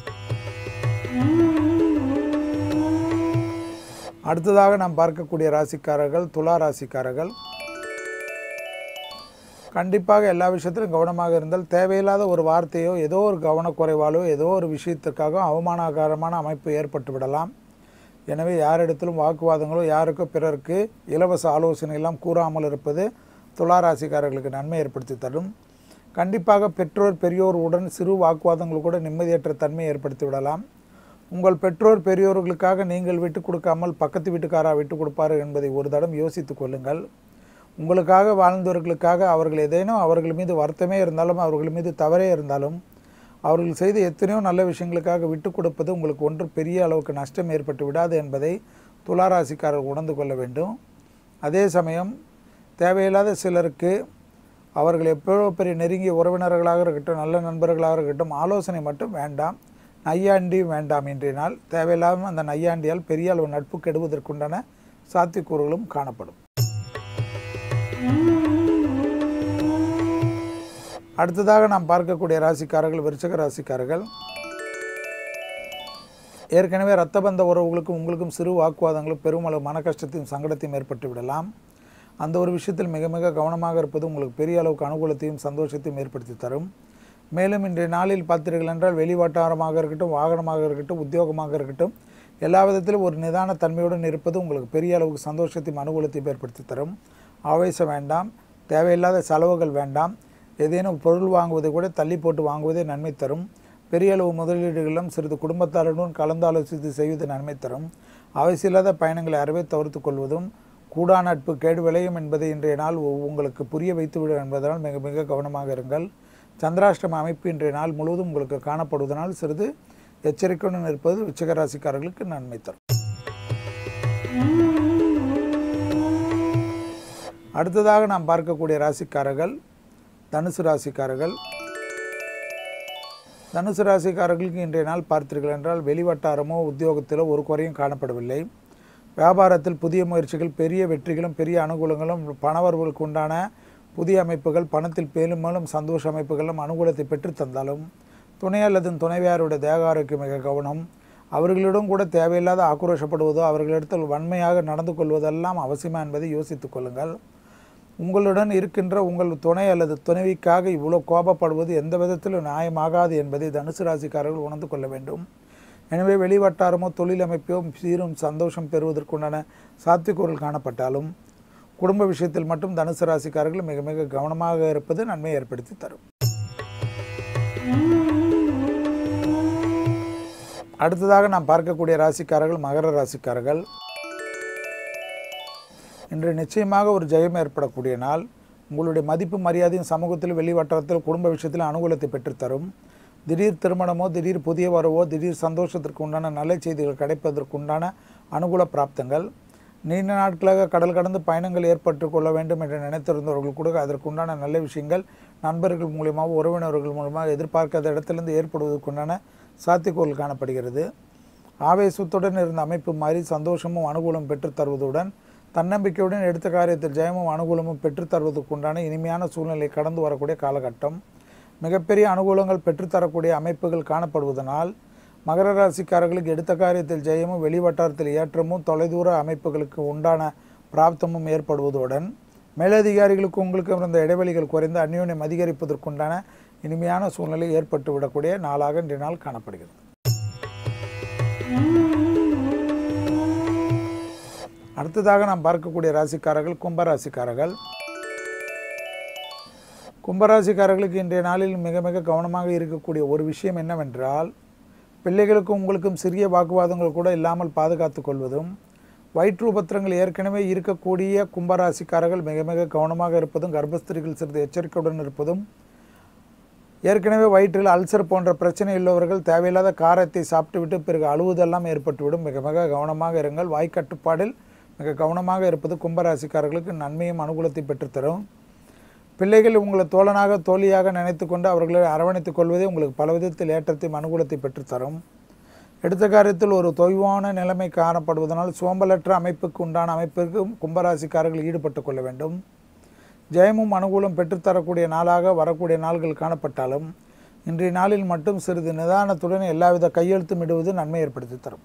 அடுத்ததாக நாம் பார்க்கக்கூடிய ராசிக்காரர்கள் துலா ராசிக்காரர்கள் கண்டிப்பாக எல்லா விஷயத்திலும் கவனமாக இருந்தால் தேவையில்லாத ஒரு வார்த்தையோ ஏதோ ஒரு கவனக்குறைவாலோ ஏதோ ஒரு விஷயத்திற்காக அவமானகரமான அமைப்பு ஏற்பட்டு விடலாம் எனவே யாரிடத்திலும் வாக்குவாதங்களோ யாருக்கோ பிறருக்கு இலவச ஆலோசனை எல்லாம் கூறாமல் இருப்பது துலா ராசிக்காரர்களுக்கு நன்மை ஏற்படுத்தி தரும் கண்டிப்பாக பெற்றோர் பெரியோர் உடன் சிறு வாக்குவாதங்கள் கூட நிம்மதியற்ற தன்மை ஏற்படுத்தி விடலாம் உங்கள் பெற்றோர் பெரியோர்களுக்காக நீங்கள் விட்டு கொடுக்காமல் பக்கத்து வீட்டுக்காரா விட்டு கொடுப்பாரு என்பதை ஒரு தடம் யோசித்து கொள்ளுங்கள் உங்களுக்காக வாழ்ந்தவர்களுக்காக அவர்கள் ஏதேனும் அவர்கள் மீது வருத்தமே இருந்தாலும் அவர்கள் மீது தவறே இருந்தாலும் அவர்கள் செய்த எத்தனையோ நல்ல விஷயங்களுக்காக விட்டு கொடுப்பது உங்களுக்கு ஒன்று பெரிய அளவுக்கு நஷ்டம் ஏற்பட்டு விடாது என்பதை துளாராசிக்காரர் உணர்ந்து கொள்ள வேண்டும் அதே சமயம் தேவையில்லாத சிலருக்கு அவர்கள் எவ்வளோ பெரிய நெருங்கிய உறவினர்களாக இருக்கட்டும் நல்ல நண்பர்களாக இருக்கட்டும் ஆலோசனை மட்டும் வேண்டாம் நையாண்டியும் வேண்டாம் இன்றைய நாள் தேவையில்லாமல் அந்த நையாண்டியால் பெரிய அளவு நட்பு கெடுவதற்குண்டான சாத்தியக்கூறுகளும் காணப்படும் அடுத்ததாக நாம் பார்க்கக்கூடிய ராசிக்காரர்கள் விருச்சக ராசிக்காரர்கள் ஏற்கனவே இரத்த பந்த உறவுகளுக்கும் உங்களுக்கும் சிறு வாக்குவாதங்களும் பெருமளவு மன கஷ்டத்தையும் சங்கடத்தையும் ஏற்பட்டு விடலாம் அந்த ஒரு விஷயத்தில் மிக மிக கவனமாக இருப்பது உங்களுக்கு பெரிய அளவுக்கு அனுகூலத்தையும் சந்தோஷத்தையும் ஏற்படுத்தி தரும் மேலும் இன்றைய நாளில் பார்த்தீர்கள் என்றால் வெளிவட்டாரமாக இருக்கட்டும் வாகனமாக இருக்கட்டும் உத்தியோகமாக இருக்கட்டும் எல்லா விதத்திலும் ஒரு நிதான தன்மையுடன் இருப்பது உங்களுக்கு பெரிய அளவுக்கு சந்தோஷத்தையும் அனுகூலத்தையும் ஏற்படுத்தி தரும் ஆவேசம் வேண்டாம் தேவையில்லாத செலவுகள் வேண்டாம் ஏதேனும் பொருள் வாங்குவதை கூட தள்ளி போட்டு வாங்குவதே நன்மை தரும் பெரிய அளவு முதலீடுகளும் சிறிது குடும்பத்தாருடன் கலந்தாலோசித்து செய்வது நன்மை தரும் அவசியமில்லாத பயணங்களை அறவே தவிர்த்து கொள்வதும் கூடா நட்பு கேடு விளையும் என்பதை இன்றைய நாள் உ- உங்களுக்கு புரிய வைத்துவிடும் என்பதனால் மிக மிக கவனமாக இருங்கள் சந்திராஷ்டம அமைப்பு இன்றைய நாள் முழுவதும் உங்களுக்கு காணப்படுவதனால் சிறிது எச்சரிக்கையுடன் இருப்பது விச்சக ராசிக்காரர்களுக்கு நன்மை தரும் அடுத்ததாக நாம் பார்க்கக்கூடிய ராசிக்காரர்கள் தனுசு ராசிக்காரர்கள் தனுசு ராசிக்காரர்களுக்கு இன்றைய நாள் பார்த்தீர்கள் என்றால் வெளிவட்டாரமோ உத்தியோகத்திலோ ஒரு குறையும் காணப்படவில்லை வியாபாரத்தில் புதிய முயற்சிகள் பெரிய வெற்றிகளும் பெரிய அனுகூலங்களும் பணவரவுகளுக்கு உண்டான புதிய அமைப்புகள் பணத்தில் மேலும் மேலும் சந்தோஷ அமைப்புகளும் அனுகூலத்தை பெற்று தந்தாலும் துணை அல்லது துணைவியாருடைய தேக ஆரோக்கியம் மிக கவனம் அவர்களிடம் கூட தேவையில்லாத ஆக்ரோஷப்படுவதோ அவர்களிடத்தில் வன்மையாக நடந்து கொள்வதெல்லாம் அவசியமா என்பதை யோசித்துக் கொள்ளுங்கள் உங்களுடன் இருக்கின்ற உங்கள் துணை அல்லது துணைவிக்காக இவ்வளோ கோபப்படுவது எந்த விதத்திலும் நியாயமாகாது என்பதை தனுசு ராசிக்காரர்கள் உணர்ந்து கொள்ள வேண்டும் எனவே வெளிவட்டாரமோ தொழில் அமைப்போ சீரும் சந்தோஷம் பெறுவதற்குண்டான சாத்தியக்கூறல் காணப்பட்டாலும் குடும்ப விஷயத்தில் மட்டும் தனுசு ராசிக்காரர்கள் மிக மிக கவனமாக இருப்பது நன்மை ஏற்படுத்தி தரும் அடுத்ததாக நாம் பார்க்கக்கூடிய ராசிக்காரர்கள் மகர ராசிக்காரர்கள் இன்று நிச்சயமாக ஒரு ஜெயம் ஏற்படக்கூடிய நாள் உங்களுடைய மதிப்பு மரியாதையும் சமூகத்தில் வெளிவட்டாரத்தில் குடும்ப விஷயத்தில் அனுகூலத்தை பெற்றுத்தரும் திடீர் திருமணமோ திடீர் புதிய வரவோ திடீர் சந்தோஷத்திற்கு உண்டான நல்ல செய்திகள் கிடைப்பதற்கு உண்டான அனுகூல பிராப்தங்கள் நீண்ட நாட்களாக கடல் கடந்து பயணங்கள் ஏற்பட்டு கொள்ள வேண்டும் என்று நினைத்திருந்தவர்கள் கூட அதற்கு உண்டான நல்ல விஷயங்கள் நண்பர்கள் மூலியமாக உறவினர்கள் மூலமாக எதிர்பார்க்காத இடத்திலிருந்து ஏற்படுவதற்குண்டான சாத்தியக்கூறல் காணப்படுகிறது ஆவேசத்துடன் இருந்த அமைப்பு மாறி சந்தோஷமும் அனுகூலம் பெற்றுத் தருவதுடன் தன்னம்பிக்கையுடன் எடுத்த காரியத்தில் ஜெயமும் அனுகூலமும் பெற்றுத் தருவதற்குண்டான இனிமையான சூழ்நிலை கடந்து வரக்கூடிய காலகட்டம் மிகப்பெரிய அனுகூலங்கள் பெற்றுத்தரக்கூடிய அமைப்புகள் காணப்படுவதனால் மகர ராசிக்காரர்களுக்கு எடுத்த காரியத்தில் ஜெயமும் வெளிவட்டாரத்தில் ஏற்றமும் தொலைதூர அமைப்புகளுக்கு உண்டான பிராப்தமும் ஏற்படுவதுடன் மேலதிகாரிகளுக்கு உங்களுக்கு இருந்த இடைவெளிகள் குறைந்து அந்யோன்யம் அதிகரிப்பதற்குண்டான இனிமையான சூழ்நிலை ஏற்பட்டு விடக்கூடிய நாளாக இன்றைய நாள் காணப்படுகிறது அடுத்ததாக நாம் பார்க்கக்கூடிய ராசிக்காரர்கள் கும்பராசிக்காரர்கள் கும்பராசிக்காரர்களுக்கு இன்றைய நாளில் மிக மிக கவனமாக இருக்கக்கூடிய ஒரு விஷயம் என்னவென்றால் பிள்ளைகளுக்கும் உங்களுக்கும் சிறிய வாக்குவாதங்கள் கூட இல்லாமல் பாதுகாத்துக் கொள்வதும் வயிற்றுபத்திரங்கள் ஏற்கனவே இருக்கக்கூடிய கும்பராசிக்காரர்கள் மிக மிக கவனமாக இருப்பதும் கர்ப்பஸ்திரிகள் சிறிது எச்சரிக்கையுடன் இருப்பதும் ஏற்கனவே வயிற்றில் அல்சர் போன்ற பிரச்சனை உள்ளவர்கள் தேவையில்லாத காரத்தை சாப்பிட்டுவிட்டு பிறகு அழுவதெல்லாம் ஏற்பட்டுவிடும் மிக மிக கவனமாக இருங்கள் வாய்க்கட்டுப்பாடில் மிக கவனமாக இருப்பது கும்பராசிக்காரர்களுக்கு நன்மையும் அனுகூலத்தை பெற்றுத்தரும் பிள்ளைகள் உங்களை தோழனாக தோழியாக நினைத்து கொண்டு அவர்களை அரவணைத்துக் கொள்வதே உங்களுக்கு பல விதத்தில் ஏற்றத்தையும் அனுகூலத்தை பெற்றுத்தரும் எடுத்த காரியத்தில் ஒரு தொய்வான நிலைமை காணப்படுவதனால் சோம்பலற்ற அமைப்புக்கு உண்டான அமைப்பிற்கும் கும்பராசிக்காரர்கள் ஈடுபட்டு கொள்ள வேண்டும் ஜெயமும் அனுகூலம் பெற்றுத்தரக்கூடிய நாளாக வரக்கூடிய நாள்கள் காணப்பட்டாலும் இன்றைய நாளில் மட்டும் சிறிது நிதானத்துடன் எல்லாவித கையெழுத்தும் இடுவது நன்மை ஏற்படுத்தி தரும்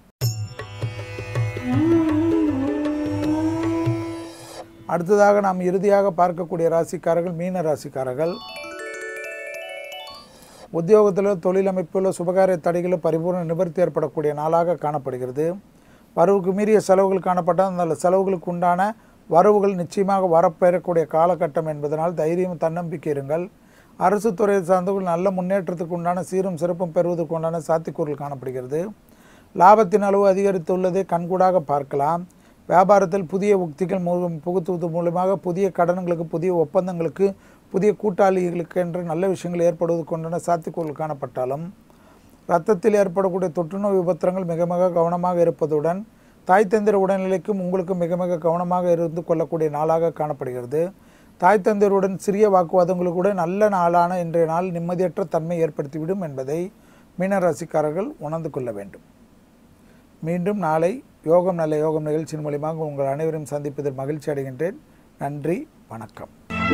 அடுத்ததாக நாம் இறுதியாக பார்க்கக்கூடிய ராசிக்காரர்கள் மீன ராசிக்காரர்கள் உத்தியோகத்திலோ தொழில் அமைப்பிலோ சுபகாரிய தடைகளோ பரிபூர்ண நிவர்த்தி ஏற்படக்கூடிய நாளாக காணப்படுகிறது வரவுக்கு மீறிய செலவுகள் காணப்பட்டால் அந்த செலவுகளுக்கு உண்டான வரவுகள் நிச்சயமாக வரப்பெறக்கூடிய காலகட்டம் என்பதனால் தைரியம் தன்னம்பிக்கை இருங்கள் அரசு துறையை சார்ந்தவர்கள் நல்ல முன்னேற்றத்துக்கு உண்டான சீரும் சிறப்பும் பெறுவதற்கு உண்டான சாத்தியக்கூறுகள் காணப்படுகிறது லாபத்தின் அளவு அதிகரித்துள்ளதை கண்கூடாக பார்க்கலாம் வியாபாரத்தில் புதிய உக்திகள் மூலம் புகுத்துவது மூலமாக புதிய கடன்களுக்கு புதிய ஒப்பந்தங்களுக்கு புதிய கூட்டாளிகளுக்கு என்று நல்ல விஷயங்கள் ஏற்படுவதற்கு உண்டான சாத்தியக்கூறுகள் காணப்பட்டாலும் இரத்தத்தில் ஏற்படக்கூடிய தொற்றுநோய் விபத்திரங்கள் மிக மிக கவனமாக இருப்பதுடன் தாய் தந்திர உடல்நிலைக்கும் உங்களுக்கும் மிக மிக கவனமாக இருந்து கொள்ளக்கூடிய நாளாக காணப்படுகிறது தாய் தந்தையருடன் சிறிய வாக்குவாதங்களுக்கு கூட நல்ல நாளான இன்றைய நாள் நிம்மதியற்ற தன்மை ஏற்படுத்திவிடும் என்பதை மீனராசிக்காரர்கள் உணர்ந்து கொள்ள வேண்டும் மீண்டும் நாளை யோகம் நல்ல யோகம் நிகழ்ச்சியின் மூலியமாக உங்கள் அனைவரையும் சந்திப்பதில் மகிழ்ச்சி அடைகின்றேன் நன்றி வணக்கம்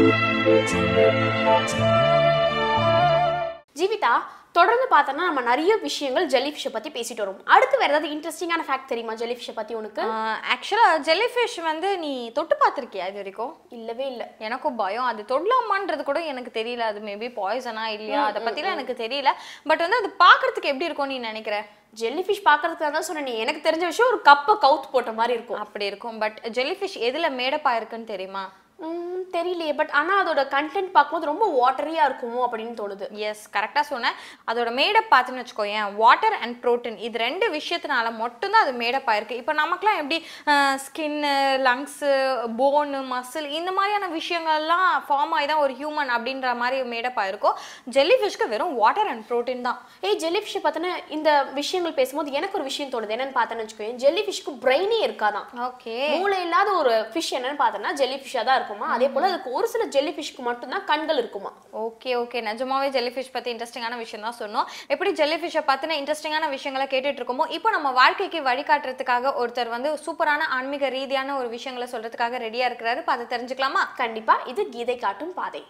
ஜீவிதா தொடர்ந்து பார்த்தோன்னா நம்ம நிறைய விஷயங்கள் ஜெல்லிஃபிஷை பத்தி பேசிட்டு வரோம் அடுத்து வேற ஏதாவது இன்ட்ரெஸ்டிங்கான ஃபேக்ட் தெரியுமா ஜெல்லிஃபிஷை பத்தி உனக்கு ஆக்சுவலாக ஜெல்லிஃபிஷ் வந்து நீ தொட்டு பார்த்துருக்கியா இது வரைக்கும் இல்லவே இல்ல எனக்கும் பயம் அது தொடலாமான்றது கூட எனக்கு தெரியல அது மேபி பாய்சனா இல்லையா அதை பத்திலாம் எனக்கு தெரியல பட் வந்து அது பார்க்கறதுக்கு எப்படி இருக்கும் நீ நினைக்கிற ஜெல்லிஃபிஷ் பார்க்கறதுக்கு தான் சொன்னேன் எனக்கு தெரிஞ்ச விஷயம் ஒரு கப்பை கவுத்து போட்ட மாதிரி இருக்கும் அப்படி இருக்கும் பட் ஜெல்லிஃபிஷ் எதுல மேடப்பா இருக்குன்னு தெரியுமா ம், தெரியலையே பட் ஆனா அதோட கண்டென்ட் பார்க்கும்போது ரொம்ப வாட்டரியா இருக்குமோ அப்படின்னு தோணுது எஸ் கரெக்டாக சொன்னேன் அதோட மேடப் பார்த்துன்னு வச்சுக்கோயேன் வாட்டர் அண்ட் ப்ரோட்டீன் இது ரெண்டு விஷயத்தினால மட்டும்தான் அது மேடப் ஆயிருக்கு இப்போ நமக்குலாம் எப்படி ஸ்கின்னு லங்ஸு போனு மசில் இந்த மாதிரியான விஷயங்கள்லாம் ஃபார்ம் ஆகி தான் ஒரு ஹியூமன் அப்படின்ற மாதிரி மேடப் ஆயிருக்கும் ஜெல்லி ஃபிஷ்க்கு வெறும் வாட்டர் அண்ட் ப்ரோட்டீன் தான் ஏய் ஜெல்லிஃபிஷ் பார்த்தோன்னா இந்த விஷயங்கள் பேசும்போது எனக்கு ஒரு விஷயம் தோணுது என்னன்னு பார்த்தேன்னு வச்சுக்கோங்க ஜெல்லிஃபிஷ்க்கு பிரெயினே இருக்காதான் ஓகே மூளை இல்லாத ஒரு ஃபிஷ் என்னன்னு பார்த்தோன்னா ஜெல்லி ஃபிஷ்ஷாக தான் இருக்கும் இருக்குமா அதே போல அதுக்கு ஒரு சில ஜெல்லி ஃபிஷ்க்கு மட்டும்தான் கண்கள் இருக்குமா ஓகே ஓகே நிஜமாவே ஜெல்லி ஃபிஷ் பத்தி இன்ட்ரெஸ்டிங்கான விஷயம் தான் சொன்னோம் எப்படி ஜெல்லி ஃபிஷ்ஷை பத்தின இன்ட்ரெஸ்டிங்கான விஷயங்களை கேட்டுட்டு இருக்கோமோ இப்போ நம்ம வாழ்க்கைக்கு வழிகாட்டுறதுக்காக ஒருத்தர் வந்து சூப்பரான ஆன்மீக ரீதியான ஒரு விஷயங்களை சொல்றதுக்காக ரெடியா இருக்கிறாரு இப்போ அதை தெரிஞ்சுக்கலாமா கண்டிப்பா இது கீதை காட்டும் பாதை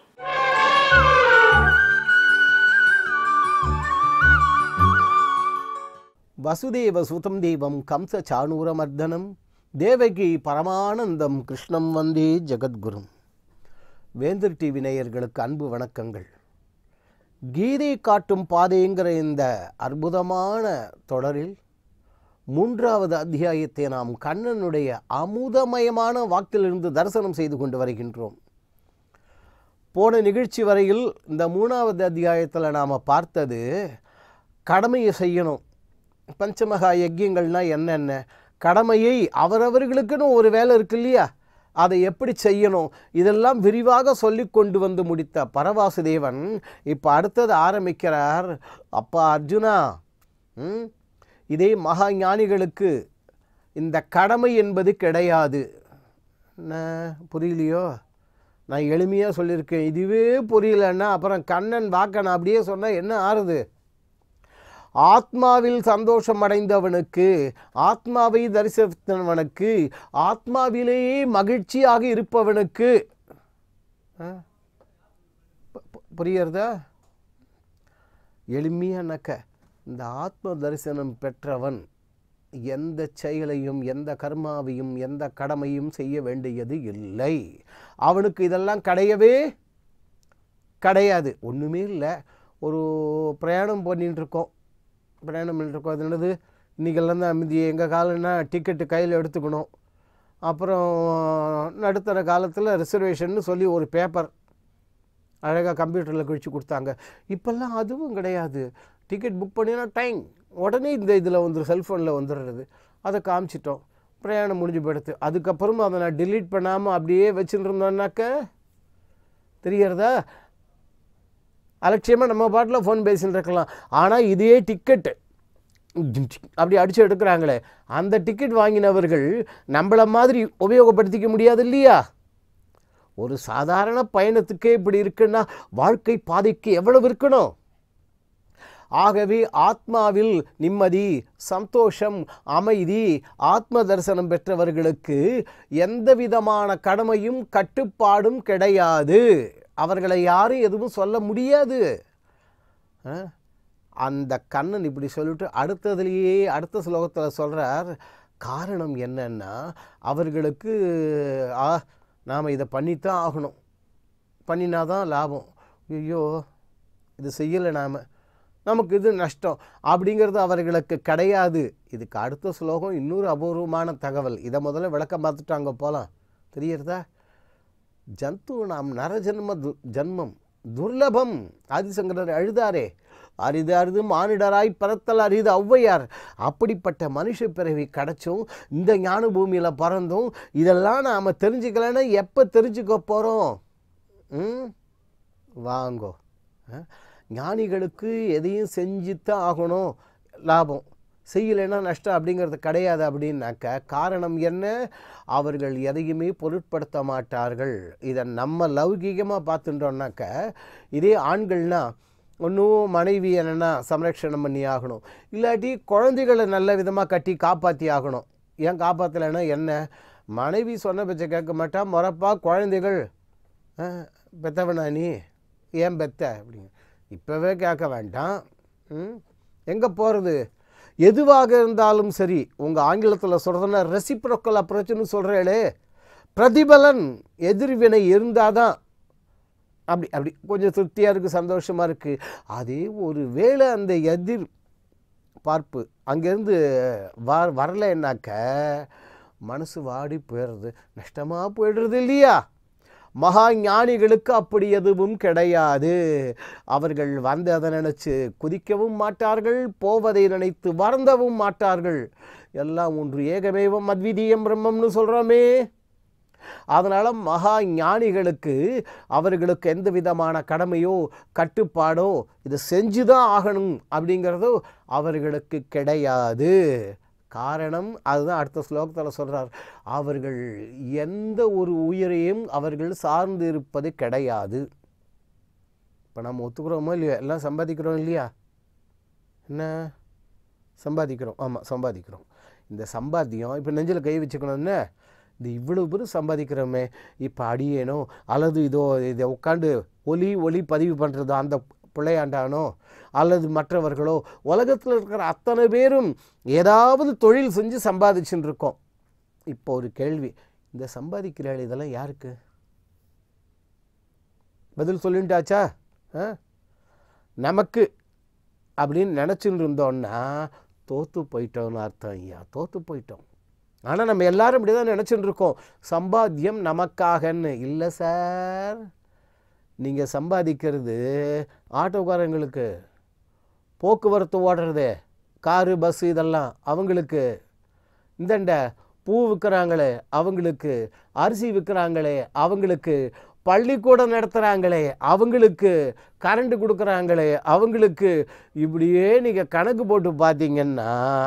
வசுதேவ சுதம் தேவம் கம்ச சாணூரமர்தனம் தேவகி பரமானந்தம் கிருஷ்ணம் வந்தே ஜெகத்குரும் வேந்தர் டிவி நேயர்களுக்கு அன்பு வணக்கங்கள் கீதை காட்டும் பாதைங்கிற இந்த அற்புதமான தொடரில் மூன்றாவது அத்தியாயத்தை நாம் கண்ணனுடைய அமுதமயமான வாக்கிலிருந்து தரிசனம் செய்து கொண்டு வருகின்றோம் போன நிகழ்ச்சி வரையில் இந்த மூணாவது அத்தியாயத்தில் நாம் பார்த்தது கடமையை செய்யணும் பஞ்சமகா யஜ்யங்கள்னால் என்னென்ன கடமையை அவரவர்களுக்குன்னு ஒரு வேலை இருக்கு இல்லையா அதை எப்படி செய்யணும் இதெல்லாம் விரிவாக சொல்லி கொண்டு வந்து முடித்த பரவாசுதேவன் இப்போ அடுத்தது ஆரம்பிக்கிறார் அப்பா அர்ஜுனா ம், இதே மகா ஞானிகளுக்கு இந்த கடமை என்பது கிடையாது என்ன புரியலையோ நான் எளிமையாக சொல்லியிருக்கேன் இதுவே புரியலன்னா அப்புறம் கண்ணன் வாக்க நான் அப்படியே சொன்னால் என்ன ஆறுது ஆத்மாவில் சந்தோஷம் அடைந்தவனுக்கு ஆத்மாவை தரிசித்தவனுக்கு ஆத்மாவிலேயே மகிழ்ச்சியாக இருப்பவனுக்கு ஆ? பு- பு- புரியறதா எளிமையானக்க இந்த ஆத்ம தரிசனம் பெற்றவன் எந்த செயலையும் எந்த கர்மாவையும் எந்த கடமையும் செய்ய வேண்டியது இல்லை அவனுக்கு இதெல்லாம் கிடையவே கிடையாது ஒன்றுமே இல்லை ஒரு பிரயாணம் பண்ணிட்டு இருக்கோம் பிரயாணம் பண்ணிட்டு இருக்கோம் அது என்னது இன்றைக்கெல்லாம் தான் அமைதி எங்கள் காலம்னா டிக்கெட்டு கையில் எடுத்துக்கணும் அப்புறம் நடுத்தர காலத்தில் ரிசர்வேஷன்னு சொல்லி ஒரு பேப்பர் அழகாக கம்ப்யூட்டரில் கழிச்சு கொடுத்தாங்க இப்போல்லாம் அதுவும் கிடையாது டிக்கெட் புக் பண்ணினா டைம் உடனே இந்த இதில் வந்து செல்ஃபோனில் வந்துடுறது அதை காமிச்சிட்டோம் பிரயாணம் முடிஞ்சு போயிடுது அதுக்கப்புறம் அதை நான் delete பண்ணாமல் அப்படியே வச்சுட்டு இருந்தோன்னாக்க தெரியறதா அலட்சியமாக நம்ம பாட்டில் ஃபோன் பேசின்னு இருக்கலாம் ஆனால் இதே டிக்கெட்டு அப்படி அடித்து எடுக்கிறாங்களே அந்த டிக்கெட் வாங்கினவர்கள் நம்மளை மாதிரி உபயோகப்படுத்திக்க முடியாது இல்லையா ஒரு சாதாரண பயணத்துக்கே இப்படி இருக்குன்னா வாழ்க்கை பாதைக்கு எவ்வளவு இருக்கணும் ஆகவே ஆத்மாவில் நிம்மதி சந்தோஷம் அமைதி ஆத்ம தரிசனம் பெற்றவர்களுக்கு எந்த விதமான கடமையும் கட்டுப்பாடும் கிடையாது அவர்களை யாரும் எதுவும் சொல்ல முடியாது ஆ? அந்த கண்ணன் இப்படி சொல்லிட்டு அடுத்ததுலேயே அடுத்த ஸ்லோகத்தில் சொல்கிறார் காரணம் என்னன்னா அவர்களுக்கு ஆ நாம் இதை பண்ணித்தான் ஆகணும் பண்ணினாதான் லாபம் ஐயோ இது செய்யலை நாம் நமக்கு இது நஷ்டம் அப்படிங்கிறது அவர்களுக்கு கிடையாது இதுக்கு அடுத்த ஸ்லோகம் இன்னொரு அபூர்வமான தகவல் இதை முதல்ல விளக்கம் பார்த்துட்டாங்க போகலாம் தெரியறதா ஜந்து நாம் நரஜன்ம து ஜன்மம் துர்லபம் ஆதிசங்கரர் அழுதாரே அரிது அரிது மானிடராய் பிறத்தல் அரிது ஔவையார் அப்படிப்பட்ட மனுஷ பிறவி கிடைச்சும் இந்த ஞான பூமியில் பிறந்தும் இதெல்லாம் நாம் தெரிஞ்சுக்கலைன்னா எப்போ தெரிஞ்சுக்க போகிறோம் ம் வாங்கோ ஆ? ஞானிகளுக்கு எதையும் செஞ்சுத்தான் ஆகணும் லாபம் செய்யலைன்னா நஷ்டம் அப்படிங்கிறது கிடையாது அப்படின்னாக்க காரணம் என்ன அவர்கள் எதையுமே பொருட்படுத்த மாட்டார்கள் இதை நம்ம லௌகீகமாக பார்த்துட்டோம்னாக்க இதே ஆண்கள்னா ஒன்றும் மனைவி என்னென்னா சம்ரக்ஷணம் பண்ணி ஆகணும் இல்லாட்டி குழந்தைகளை நல்ல விதமாக கட்டி காப்பாற்றி ஆகணும் ஏன் காப்பாற்றலைன்னா என்ன மனைவி சொன்ன பேச்சை கேட்க மாட்டா முறப்பா குழந்தைகள் ஆ, பெத்தவனா நீ ஏன் பெத்த அப்படிங்க இப்போவே கேட்க வேண்டாம் ம் எங்கே போகிறது எதுவாக இருந்தாலும் சரி உங்கள் ஆங்கிலத்தில் சொல்கிறதுனா ரெசிப்ரோக்கல் அப்ரோச்சுன்னு சொல்கிறேளே பிரதிபலன் எதிர்வினை இருந்தால் தான் அப்படி அப்படி கொஞ்சம் திருப்தியாக இருக்குது சந்தோஷமாக இருக்குது அதே ஒரு வேளை அந்த எதிர் பார்ப்பு அங்கேருந்து வ வரலைன்னாக்க மனசு வாடி போயிடுறது நஷ்டமாக போயிடுறது இல்லையா மகா ஞானிகளுக்கு அப்படி எதுவும் கிடையாது அவர்கள் வந்து அதை நினச்சி குதிக்கவும் மாட்டார்கள் போவதை நினைத்து வருந்தவும் மாட்டார்கள் எல்லாம் ஒன்று ஏகமேவம் அத்விதீயம் பிரம்மம்னு சொல்கிறோமே அதனால் மகா ஞானிகளுக்கு அவர்களுக்கு எந்த விதமான கடமையோ கட்டுப்பாடோ இதை செஞ்சு தான் ஆகணும் அப்படிங்கிறதோ அவர்களுக்கு கிடையாது காரணம் அதுதான் அடுத்த ஸ்லோகத்தில் சொல்கிறார் அவர்கள் எந்த ஒரு உயிரையும் அவர்கள் சார்ந்து இருப்பது கிடையாது இப்போ நம்ம ஒத்துக்கிறோமோ இல்லையா எல்லாம் சம்பாதிக்கிறோம் இல்லையா என்ன சம்பாதிக்கிறோம் ஆமாம் சம்பாதிக்கிறோம் இந்த சம்பாத்தியம் இப்போ நெஞ்சில் கை வச்சுக்கணும்னு இது இவ்வளவு பேர் சம்பாதிக்கிறோமே இப்போ அடியேனோ அல்லது இதோ இதை உட்காந்து ஒலி ஒலி பதிவு பண்ணுறதோ அந்த பிள்ளையாண்டானோ அல்லது மற்றவர்களோ உலகத்தில் இருக்கிற அத்தனை பேரும் ஏதாவது தொழில் செஞ்சு சம்பாதிச்சுன்னு இருக்கோம் இப்போ ஒரு கேள்வி இந்த சம்பாதிக்கிறாள் இதெல்லாம் யாருக்கு பதில் சொல்லிட்டாச்சா ஆ நமக்கு அப்படின்னு நினச்சிட்டு இருந்தோன்னா தோற்று போயிட்டோம்னு அர்த்தம் ஐயா தோற்று போயிட்டோம் ஆனால் நம்ம எல்லாரும் இப்படி தான் நினச்சிட்டு இருக்கோம் சம்பாத்தியம் நமக்காகன்னு இல்லை சார் நீங்கள் சம்பாதிக்கிறது ஆட்டோக்காரங்களுக்கு போக்குவரத்து ஓடுறது காரு பஸ்ஸு இதெல்லாம் அவங்களுக்கு இந்தண்ட பூ விற்கிறாங்களே அவங்களுக்கு அரிசி விற்கிறாங்களே அவங்களுக்கு பள்ளிக்கூடம் நடத்துகிறாங்களே அவங்களுக்கு கரண்ட் கொடுக்குறாங்களே அவங்களுக்கு இப்படியே நீங்கள் கணக்கு போட்டு பார்த்தீங்கன்னா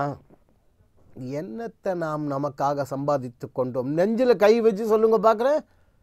என்னத்தை நாம் நமக்காக சம்பாதித்து கொண்டோம் நெஞ்சில் கை வச்சு சொல்லுங்க பார்க்குறேன்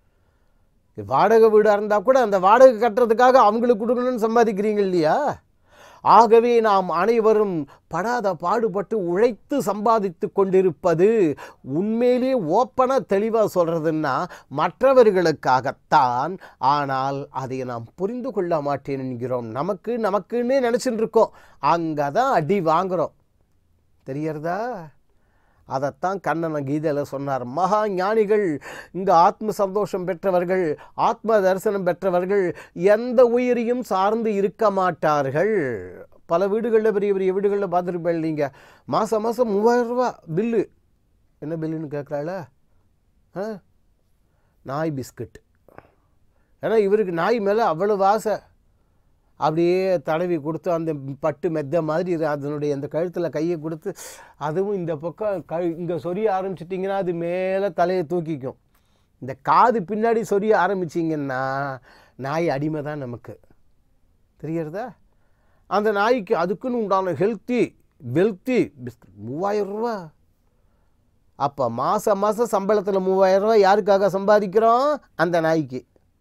வாடகை வீடாக இருந்தால் கூட அந்த வாடகை கட்டுறதுக்காக அவங்களுக்கு கொடுக்கணும்னு சம்பாதிக்கிறீங்க இல்லையா ஆகவே நாம் அனைவரும் படாத பாடுபட்டு உழைத்து சம்பாதித்து கொண்டிருப்பது உண்மையிலே ஓப்பனாக தெளிவாக சொல்கிறதுன்னா மற்றவர்களுக்காகத்தான் ஆனால் அதை நாம் புரிந்து கொள்ள மாட்டேன் என்கிறோம் நமக்கு நமக்குன்னே நினச்சிட்டு இருக்கோம் அங்கே தான் அடி வாங்குகிறோம் தெரியறதா அதைத்தான் கண்ணன் கீதையில் சொன்னார் மகா ஞானிகள் இங்கே ஆத்ம சந்தோஷம் பெற்றவர்கள் ஆத்ம தரிசனம் பெற்றவர்கள் எந்த உயிரையும் சார்ந்து இருக்க மாட்டார்கள் பல வீடுகளில் பெரிய பெரிய வீடுகளில் பார்த்துருப்பேன் நீங்கள் மாதம் மாதம் மூவாயிரம் ரூபா பில்லு என்ன பில்லுன்னு கேட்குறாள ஆ நாய் பிஸ்கட் ஏன்னா இவருக்கு நாய் மேலே அவ்வளவு ஆசை அப்படியே தடவி கொடுத்து அந்த பட்டு மெத்த மாதிரி இரு- அதனுடைய அந்த கழுத்தில் கையை கொடுத்து அதுவும் இந்த பக்கம் கழு இங்கே சொரிய ஆரம்பிச்சிட்டிங்கன்னா அது மேலே தலையை தூக்கிக்கும் இந்த காது பின்னாடி சொரிய ஆரம்பிச்சிங்கன்னா நாய் அடிமை தான் நமக்கு தெரியறதா அந்த நாய்க்கு அதுக்குன்னு உண்டான ஹெல்த்தி வெல்த்தி பிஸ்கட் மூவாயிரம் ரூபா அப்போ மாதம் மாதம் சம்பளத்தில் மூவாயிரம் ரூபா யாருக்காக சம்பாதிக்கிறோம் அந்த நாய்க்கு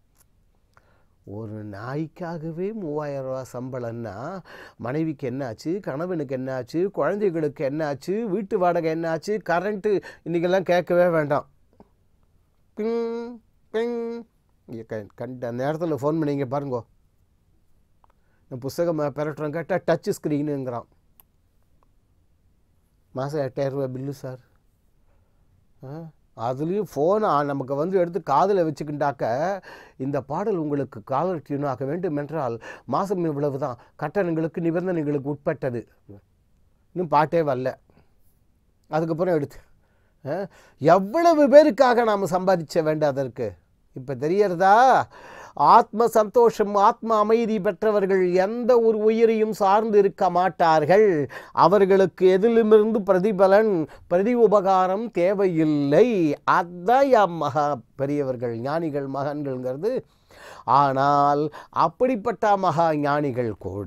ஒரு நாய்க்காகவே மூவாயிரம் ரூபா சம்பளம்னா மனைவிக்கு என்னாச்சு கணவனுக்கு என்னாச்சு குழந்தைகளுக்கு என்னாச்சு வீட்டு வாடகை என்னாச்சு கரண்ட்டு இன்றைக்கெல்லாம் கேட்கவே வேண்டாம் பிங் பிங் இங்க க கண்ட அந்த நேரத்தில் ஃபோன் பண்ணிங்க பாருங்கோ நான் புஸ்தகம் பெறட்டுறோம் கேட்டால் டச் ஸ்க்ரீனுங்கிறான் மாதம் எட்டாயிரரூபா பில்லு சார் ஆ அதுலேயும் ஃபோனை நமக்கு வந்து எடுத்து காதில் வச்சுக்கிட்டாக்க இந்த பாடல் உங்களுக்கு காலர் டியூன் ஆக வேண்டும் என்றால் மாதம் இவ்வளவு தான் கட்டணங்களுக்கு நிபந்தனைகளுக்கு உட்பட்டது இன்னும் பாட்டே வரல அதுக்கப்புறம் எடுத்து ஆ, எவ்வளவு பேருக்காக நாம் சம்பாதிச்ச வேண்டாதற்கு இப்போ தெரியறதா ஆத்ம சந்தோஷம் ஆத்ம அமைதி பெற்றவர்கள் எந்த ஒரு உயிரையும் சார்ந்து இருக்க மாட்டார்கள் அவர்களுக்கு எதிலுமிருந்து பிரதிபலன் பிரதி உபகாரம் தேவையில்லை அதான் எம் மகா பெரியவர்கள் ஞானிகள் மகன்கள்ங்கிறது ஆனால் அப்படிப்பட்ட மகா ஞானிகள் கூட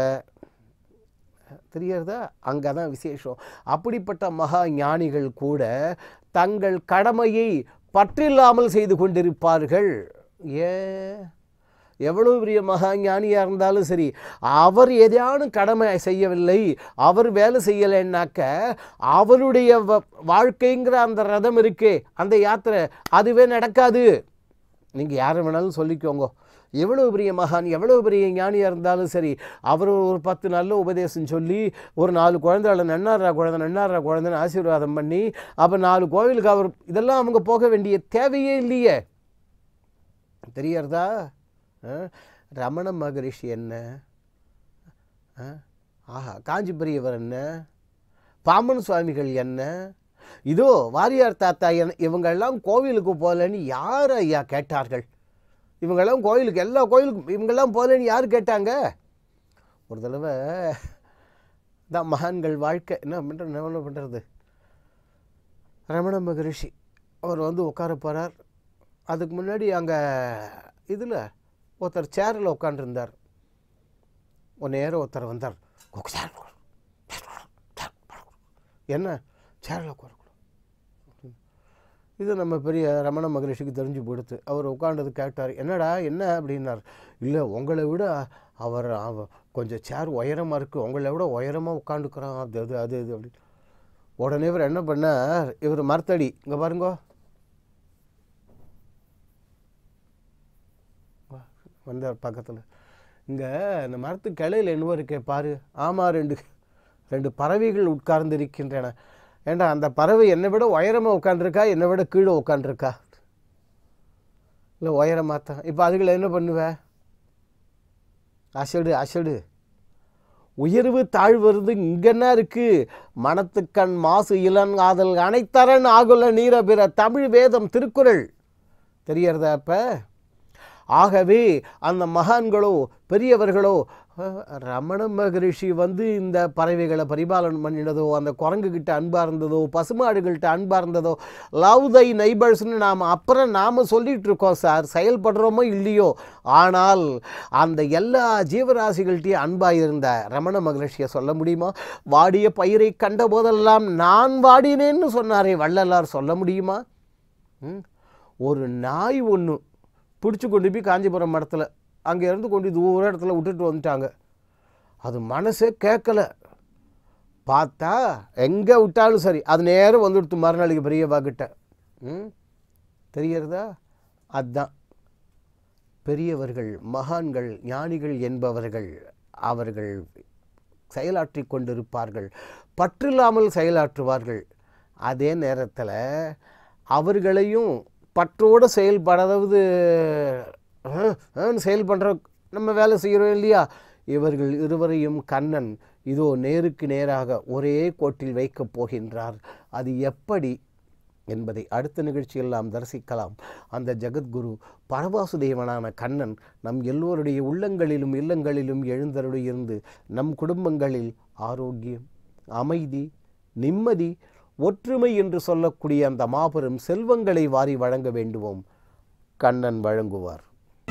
தெரியறதா அங்கே தான் விசேஷம் அப்படிப்பட்ட மகா ஞானிகள் கூட தங்கள் கடமையை பற்றில்லாமல் செய்து கொண்டிருப்பார்கள் ஏ எவ்வளோ பெரிய மகா ஞானியாக இருந்தாலும் சரி அவர் எதையானும் கடமை செய்யவில்லை அவர் வேலை செய்யலைன்னாக்க அவருடைய வ- வாழ்க்கைங்கிற அந்த ரதம் இருக்கே அந்த யாத்திரை அதுவே நடக்காது நீங்கள் யாரை வேணாலும் சொல்லிக்கோங்க எவ்வளோ பெரிய மகான் எவ்வளோ பெரிய ஞானியாக இருந்தாலும் சரி அவர் ஒரு பத்து நல்ல உபதேசம் சொல்லி ஒரு நாலு குழந்தைகளை நன்னாரா குழந்தை நன்னாரா குழந்தைன்னு ஆசீர்வாதம் பண்ணி அப்போ நாலு கோவிலுக்கு அவர் இதெல்லாம் அவங்க போக வேண்டிய தேவையே இல்லையே தெரியறதா ஆ? ரமண மகரிஷி என்ன ஆ? ஆஹா காஞ்சி பெரியவர் என்ன பாம்பன் சுவாமிகள் என்ன இதோ வாரியார் தாத்தா என்ன இவங்கெல்லாம் கோவிலுக்கு போகலன்னு யார் ஐயா கேட்டார்கள் இவங்கெல்லாம் கோயிலுக்கு எல்லா கோயிலுக்கும் இவங்கெல்லாம் போகலன்னு யார் கேட்டாங்க ஒரு தடவை தான் மகான்கள் வாழ்க்கை என்ன பண்ணுறது என்ன பண்ணுறது ரமண மகரிஷி அவர் வந்து உட்கார போகிறார் அதுக்கு முன்னாடி அங்கே இதில் ஒருத்தர் சேரில் உட்காண்டிருந்தார் ஒரு நேரம் ஒருத்தர் வந்தார் என்ன சேரில் உட்காரக்கூடாது இது நம்ம பெரிய ரமண மகரிஷிக்கு தெரிஞ்சு போயிடுத்து அவர் உட்காண்டது கேட்டார் என்னடா என்ன அப்படின்னார் இல்லை உங்களை விட அவர் அவ கொஞ்சம் சேர் உயரமாக இருக்குது உங்களை விட உயரமாக உட்காந்துக்கிறான் அது அது அது இது அப்படின்னு உடனே இவர் என்ன பண்ணார் இவர் மரத்தடி இங்கே பாருங்கோ வந்தார் பக்கத்தில் இங்கே இந்த மரத்து கிளையில் என்னவோ இருக்கே பாரு ஆமாம் ரெண்டு ரெண்டு பறவைகள் உட்கார்ந்து இருக்கின்றன ஏண்டா அந்த பறவை என்னை விட உயரமாக உட்காந்துருக்கா என்னை விட கீழே உட்காந்துருக்கா இல்லை உயரமாக தான் இப்போ அதுகளை என்ன பண்ணுவ அசடு அசடு உயர்வு தாழ்வது இங்கென்ன இருக்கு மனத்துக்கண் மாசு இளன் ஆதல் அனைத்தரன் ஆகுல நீர பிற தமிழ் வேதம் திருக்குறள் தெரியறதா இப்போ ஆகவே அந்த மகான்களோ பெரியவர்களோ அஹ், ரமண மகரிஷி வந்து இந்த பறவைகளை பரிபாலனம் பண்ணினதோ அந்த குரங்குகிட்ட அன்பாக இருந்ததோ பசுமாடுகள்கிட்ட அன்பாக இருந்ததோ லவ் தை நைபர்ஸ்னு நாம் அப்புறம் நாம் சொல்லிட்டு இருக்கோம் சார் செயல்படுறோமோ இல்லையோ ஆனால் அந்த எல்லா ஜீவராசிகள்கிட்டையும் அன்பாக இருந்த ரமண மகரிஷியை சொல்ல முடியுமா வாடிய பயிரை கண்ட போதெல்லாம் நான் வாடினேன்னு சொன்னாரே வள்ளலார் சொல்ல முடியுமா ம்? ஒரு நாய் ஒன்று பிடிச்சி கொண்டு போய் காஞ்சிபுரம் மடத்தில் அங்கேருந்து கொண்டு தூர இடத்துல விட்டுட்டு வந்துட்டாங்க அது மனசே கேட்கல பார்த்தா எங்கே விட்டாலும் சரி அது நேரம் வந்துடுத்து மறுநாளைக்கு பெரியவா கிட்ட ம் தெரியறதா அதுதான் பெரியவர்கள் மகான்கள் ஞானிகள் என்பவர்கள் அவர்கள் செயலாற்றி கொண்டிருப்பார்கள் பற்றில்லாமல் செயலாற்றுவார்கள் அதே நேரத்தில் அவர்களையும் பற்றோடு செயல்படாதவது செயல்படுற நம்ம வேலை செய்கிறோம் இல்லையா இவர்கள் இருவரையும் கண்ணன் இதோ நேருக்கு நேராக ஒரே கோட்டில் வைக்கப் போகின்றார் அது எப்படி என்பதை அடுத்த நிகழ்ச்சியில் நாம் தரிசிக்கலாம் அந்த ஜெகத்குரு பரவாசுதேவனான கண்ணன் நம் எல்லோருடைய உள்ளங்களிலும் இல்லங்களிலும் எழுந்தருளி இருந்து நம் குடும்பங்களில் ஆரோக்கியம் அமைதி நிம்மதி ஒற்றுமை என்று சொல்லக்கூடிய அந்த மாபெரும் செல்வங்களை வாரி வழங்க வேண்டுவோம் கண்ணன் வழங்குவார்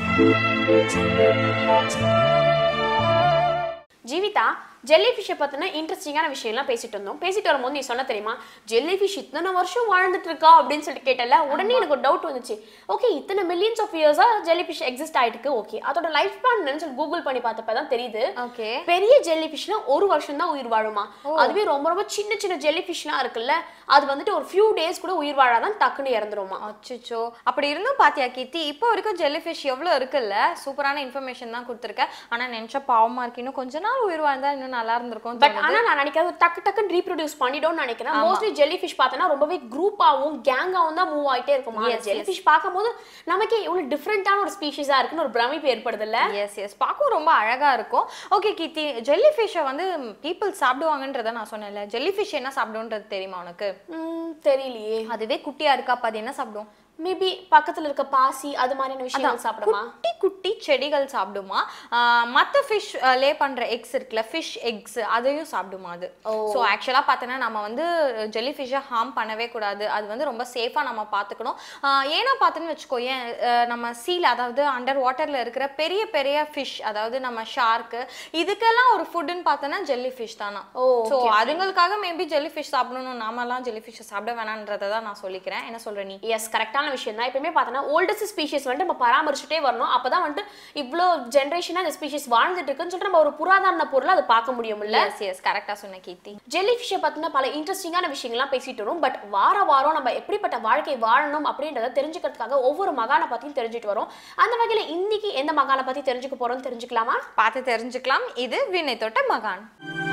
ஜீவிதா ஜெல்லி ஃபிஷ்ஷை பற்றின இன்ட்ரெஸ்டிங்கான விஷயம்லாம் பேசிட்டு இருந்தோம் பேசிட்டு வரும்போது நீ சொன்ன தெரியுமா ஜெல்லி ஃபிஷ் இத்தனை வருஷம் வாழ்ந்துட்டு இருக்கா அப்படின்னு சொல்லிட்டு கேட்டல உடனே எனக்கு ஒரு டவுட் வந்துச்சு ஓகே இத்தனை மில்லியன்ஸ் ஆஃப் இயர்ஸா ஜெல்லி ஃபிஷ் எக்ஸிஸ்ட் ஆயிருக்கு ஓகே அதோட லைஃப் ஸ்பேன் என்னன்னு சொல்லி கூகுள் பண்ணி பார்த்தப்ப தான் தெரியுது ஓகே பெரிய ஜெல்லி ஃபிஷ்னா ஒரு வருஷம் தான் உயிர் வாழுமா அதுவே ரொம்ப ரொம்ப சின்ன சின்ன ஜெல்லி ஃபிஷ்லாம் இருக்குல்ல அது வந்துட்டு ஒரு ஃபியூ டேஸ் கூட உயிர் வாழாதான் டக்குன்னு இறந்துருமா அச்சோ அப்படி இருந்தும் பாத்தியா கீர்த்தி இப்போ வரைக்கும் ஜெல்லி ஃபிஷ் எவ்வளோ இருக்குல்ல சூப்பரான இன்ஃபர்மேஷன் தான் கொடுத்துருக்க ஆனா நினைச்சா பாவமா இருக்கு இன்னும் கொஞ்ச நாள் உயிர் வாழ்ந்தா இன்னும் நல்லா இருந்திருக்கும் பட் ஆனா நான் நினைக்கிறது டக்கு டக்குன்னு ரீப்ரொடியூஸ் பண்ணிடும்னு நினைக்கிறேன் மோஸ்ட்லி ஜெல்லி ஃபிஷ் பார்த்தனா ரொம்பவே குரூப்பாவும் கேங்காவும் தான் மூவ் ஆயிட்டே இருக்குமா Yes, ஜெல்லி ஃபிஷ் பார்க்கும்போது நமக்கே இவ்வளவு டிஃப்ரெண்டான ஒரு ஸ்பீஷிஸா இருக்குன்னு ஒரு பிரமிப்பு ஏற்படுது இல்ல எஸ் எஸ் பார்க்கவும் ரொம்ப அழகா இருக்கும் ஓகே கீர்த்தி ஜெல்லி ஃபிஷ்ஷை வந்து பீப்புள் சாப்பிடுவாங்கன்றத நான் சொன்னேன்ல ஜெல்லி ஃபிஷ் என்ன சாப்பிடுன்றது தெரியுமா உனக்கு தெரியலையே அதுவே குட்டியா இருக்கா அப்ப அது என்ன சாப்பிடும் மேபி பக்கத்துல இருக்க பாசி அது மாதிரியான விஷயங்கள் சாப்பிடுமா குட்டி குட்டி செடிகள் சாப்பிடுமா ஆஹ் மத்த ஃபிஷ் லே பண்ற எக்ஸ் இருக்குல்ல ஃபிஷ் எக்ஸ் அதையும் சாப்பிடுமா அது ஸோ ஆக்சுவலாக பார்த்தோன்னா நம்ம வந்து ஜெல்லி ஃபிஷ்ஷை ஹார்ம் பண்ணவே கூடாது அது வந்து ரொம்ப சேஃபாக நம்ம பார்த்துக்கணும் ஆஹ் ஏன்னா பார்த்தோன்னு வச்சுக்கோ ஏன் அஹ் நம்ம சீல் அதாவது அண்டர் வாட்டரில் இருக்கிற பெரிய பெரிய ஃபிஷ் அதாவது நம்ம ஷார்க்கு இதுக்கெல்லாம் ஒரு ஃபுட்டுன்னு பார்த்தோன்னா ஜெல்லி ஃபிஷ் தானா ஓ, ஸோ அதுங்களுக்காக மேபி ஜெல்லி ஃபிஷ் சாப்பிடணும் நாமெல்லாம் ஜெல்லி ஃபிஷ்ஷை சாப்பிட வேணான்றதை தான் நான் சொல்லிக்கிறேன் என்ன சொல்ற நீ எஸ் கரெக்டான விஷயம் தான் எப்பயுமே பார்த்தோன்னா ஓல்டஸ்ட் ஸ்பீஷிஸ் வந்துட்டு நம்ம பராமரிச்சுட்டே வரணும் அப்பதான் வந்துட்டு இவ்வளோ ஜென்ரேஷனாக இந்த ஸ்பீஷிஸ் வாழ்ந்துட்டு இருக்குன்னு சொல்லிட்டு நம்ம ஒரு புராதன பொருளை அதை பார்க்க முடியும்ல எஸ் எஸ் கரெக்டாக சொன்ன கீர்த்தி ஜெல்லி ஃபிஷ்ஷை பற்றின பல இன்ட்ரெஸ்டிங்கான விஷயங்கள்லாம் பேசிட்டு வரோம் பட் வார வாரம் நம்ம எப்படிப்பட்ட வாழ்க்கை வாழணும் அப்படின்றத தெரிஞ்சுக்கிறதுக்காக ஒவ்வொரு மகானை பற்றியும் தெரிஞ்சுட்டு வரோம் அந்த வகையில் இன்னைக்கு எந்த மகானை பற்றி தெரிஞ்சுக்க போறோம்னு தெரிஞ்சுக்கலாமா பார்த்து தெரிஞ்சுக்கலாம் இது வினை தொட்ட மகான்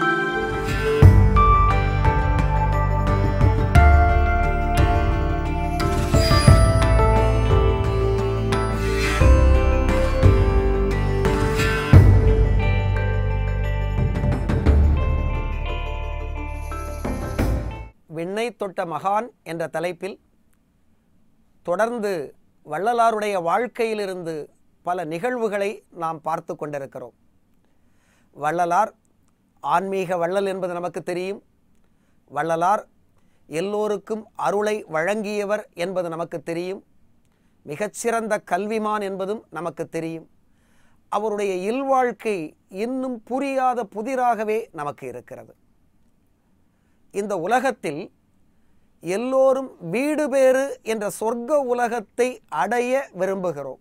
விண்ணை தொட்ட மகான் என்ற தலைப்பில் தொடர்ந்து வள்ளலாருடைய வாழ்க்கையிலிருந்து பல நிகழ்வுகளை நாம் பார்த்து கொண்டிருக்கிறோம் வள்ளலார் ஆன்மீக வள்ளல் என்பது நமக்கு தெரியும் வள்ளலார் எல்லோருக்கும் அருளை வழங்கியவர் என்பது நமக்கு தெரியும் மிகச்சிறந்த கல்விமான் என்பதும் நமக்கு தெரியும் அவருடைய இல்வாழ்க்கை இன்னும் புரியாத புதிராகவே நமக்கு இருக்கிறது இந்த உலகத்தில் எல்லோரும் வீடு பேறு என்ற சொர்க்க உலகத்தை அடைய விரும்புகிறோம்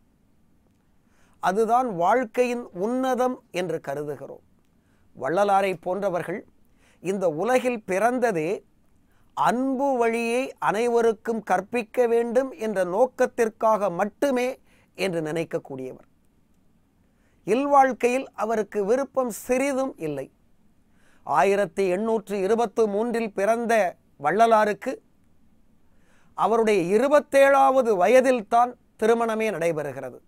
அதுதான் வாழ்க்கையின் உன்னதம் என்று கருதுகிறோம் வள்ளலாரை போன்றவர்கள் இந்த உலகில் பிறந்ததே அன்பு வழியை அனைவருக்கும் கற்பிக்க வேண்டும் என்ற நோக்கத்திற்காக மட்டுமே என்று நினைக்கக்கூடியவர் இல்வாழ்க்கையில் அவருக்கு விருப்பம் சிறிதும் இல்லை ஆயிரத்தி எண்ணூற்று இருபத்து மூன்றில் பிறந்த வள்ளலாருக்கு அவருடைய இருபத்தேழாவது வயதில்தான் திருமணமே நடைபெறுகிறது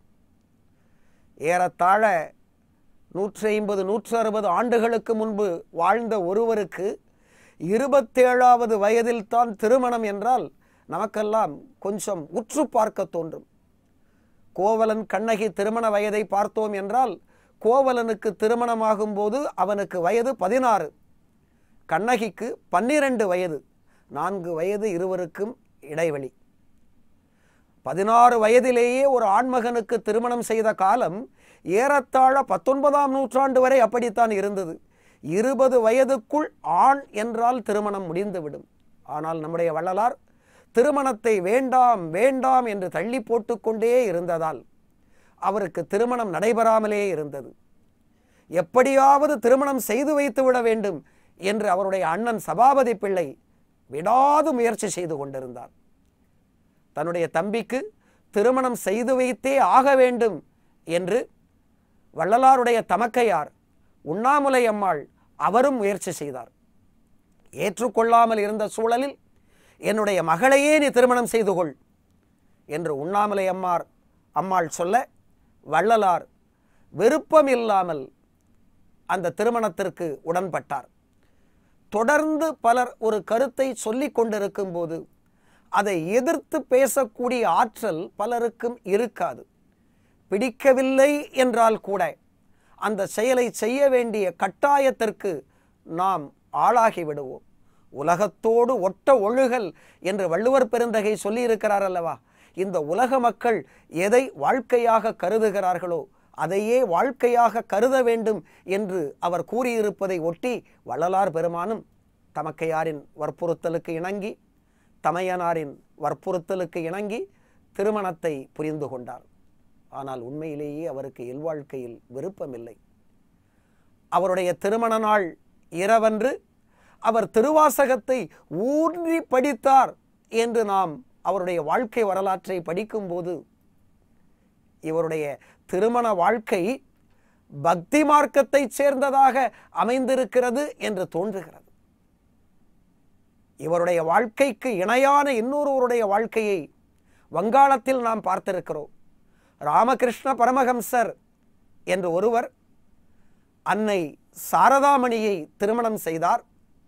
ஏறத்தாழ நூற்றி ஐம்பது நூற்று அறுபது ஆண்டுகளுக்கு முன்பு வாழ்ந்த ஒருவருக்கு இருபத்தேழாவது வயதில்தான் திருமணம் என்றால் நமக்கெல்லாம் கொஞ்சம் உற்று பார்க்க தோன்றும் கோவலன் கண்ணகி திருமண வயதை பார்த்தோம் என்றால் கோவலனுக்கு திருமணமாகும் போது அவனுக்கு வயது பதினாறு கண்ணகிக்கு பன்னிரண்டு வயது நான்கு வயது இருவருக்கும் இடைவெளி பதினாறு வயதிலேயே ஒரு ஆண்மகனுக்கு திருமணம் செய்த காலம் ஏறத்தாழ பத்தொன்பதாம் நூற்றாண்டு வரை அப்படித்தான் இருந்தது இருபது வயதுக்குள் ஆண் என்றால் திருமணம் முடிந்துவிடும் ஆனால் நம்முடைய வள்ளலார் திருமணத்தை வேண்டாம் வேண்டாம் என்று தள்ளி போட்டுக்கொண்டே இருந்ததால் அவருக்கு திருமணம் நடைபெறாமலே இருந்தது எப்படியாவது திருமணம் செய்து வைத்து விட வேண்டும் என்று அவருடைய அண்ணன் சபாபதி பிள்ளை விடாது முயற்சி செய்து கொண்டிருந்தார் தன்னுடைய தம்பிக்கு திருமணம் செய்து வைத்தே ஆக வேண்டும் என்று வள்ளலாருடைய தமக்கையார் உண்ணாமுலை அம்மாள் அவரும் முயற்சி செய்தார் ஏற்றுக்கொள்ளாமல் இருந்த சூழலில் என்னுடைய மகளையே நீ திருமணம் செய்து கொள் என்று உண்ணாமலை அம்மார் அம்மாள் சொல்ல வள்ளலார் விருப்பம் இல்லாமல் அந்த திருமணத்திற்கு உடன்பட்டார் தொடர்ந்து பலர் ஒரு கருத்தை சொல்லிக் கொண்டிருக்கும் போது அதை எதிர்த்து பேசக்கூடிய ஆற்றல் பலருக்கும் இருக்காது பிடிக்கவில்லை என்றால் கூட அந்த செயலை செய்ய வேண்டிய கட்டாயத்திற்கு நாம் ஆளாகி விடுவோம் உலகத்தோடு ஒட்ட ஒழுகல் என்று வள்ளுவர் பெருந்தகை சொல்லியிருக்கிறார் அல்லவா இந்த உலக மக்கள் எதை வாழ்க்கையாக கருதுகிறார்களோ அதையே வாழ்க்கையாக கருத வேண்டும் என்று அவர் கூறியிருப்பதை ஒட்டி வள்ளலார் பெருமானும் தமக்கையாரின் வற்புறுத்தலுக்கு இணங்கி தமையனாரின் வற்புறுத்தலுக்கு இணங்கி திருமணத்தை புரிந்து கொண்டார் ஆனால் உண்மையிலேயே அவருக்கு இல்வாழ்க்கையில் விருப்பமில்லை அவருடைய திருமண நாள் இரவன்று அவர் திருவாசகத்தை ஊன்றி படித்தார் என்று நாம் அவருடைய வாழ்க்கை வரலாற்றை படிக்கும்போது இவருடைய திருமண வாழ்க்கை பக்தி மார்க்கத்தைச் சேர்ந்ததாக அமைந்திருக்கிறது என்று தோன்றுகிறது இவருடைய வாழ்க்கைக்கு இணையான இன்னொருவருடைய வாழ்க்கையை வங்காளத்தில் நாம் பார்த்திருக்கிறோம் ராமகிருஷ்ண பரமஹம்சர் என்று ஒருவர் அன்னை சாரதாமணியை திருமணம் செய்தார்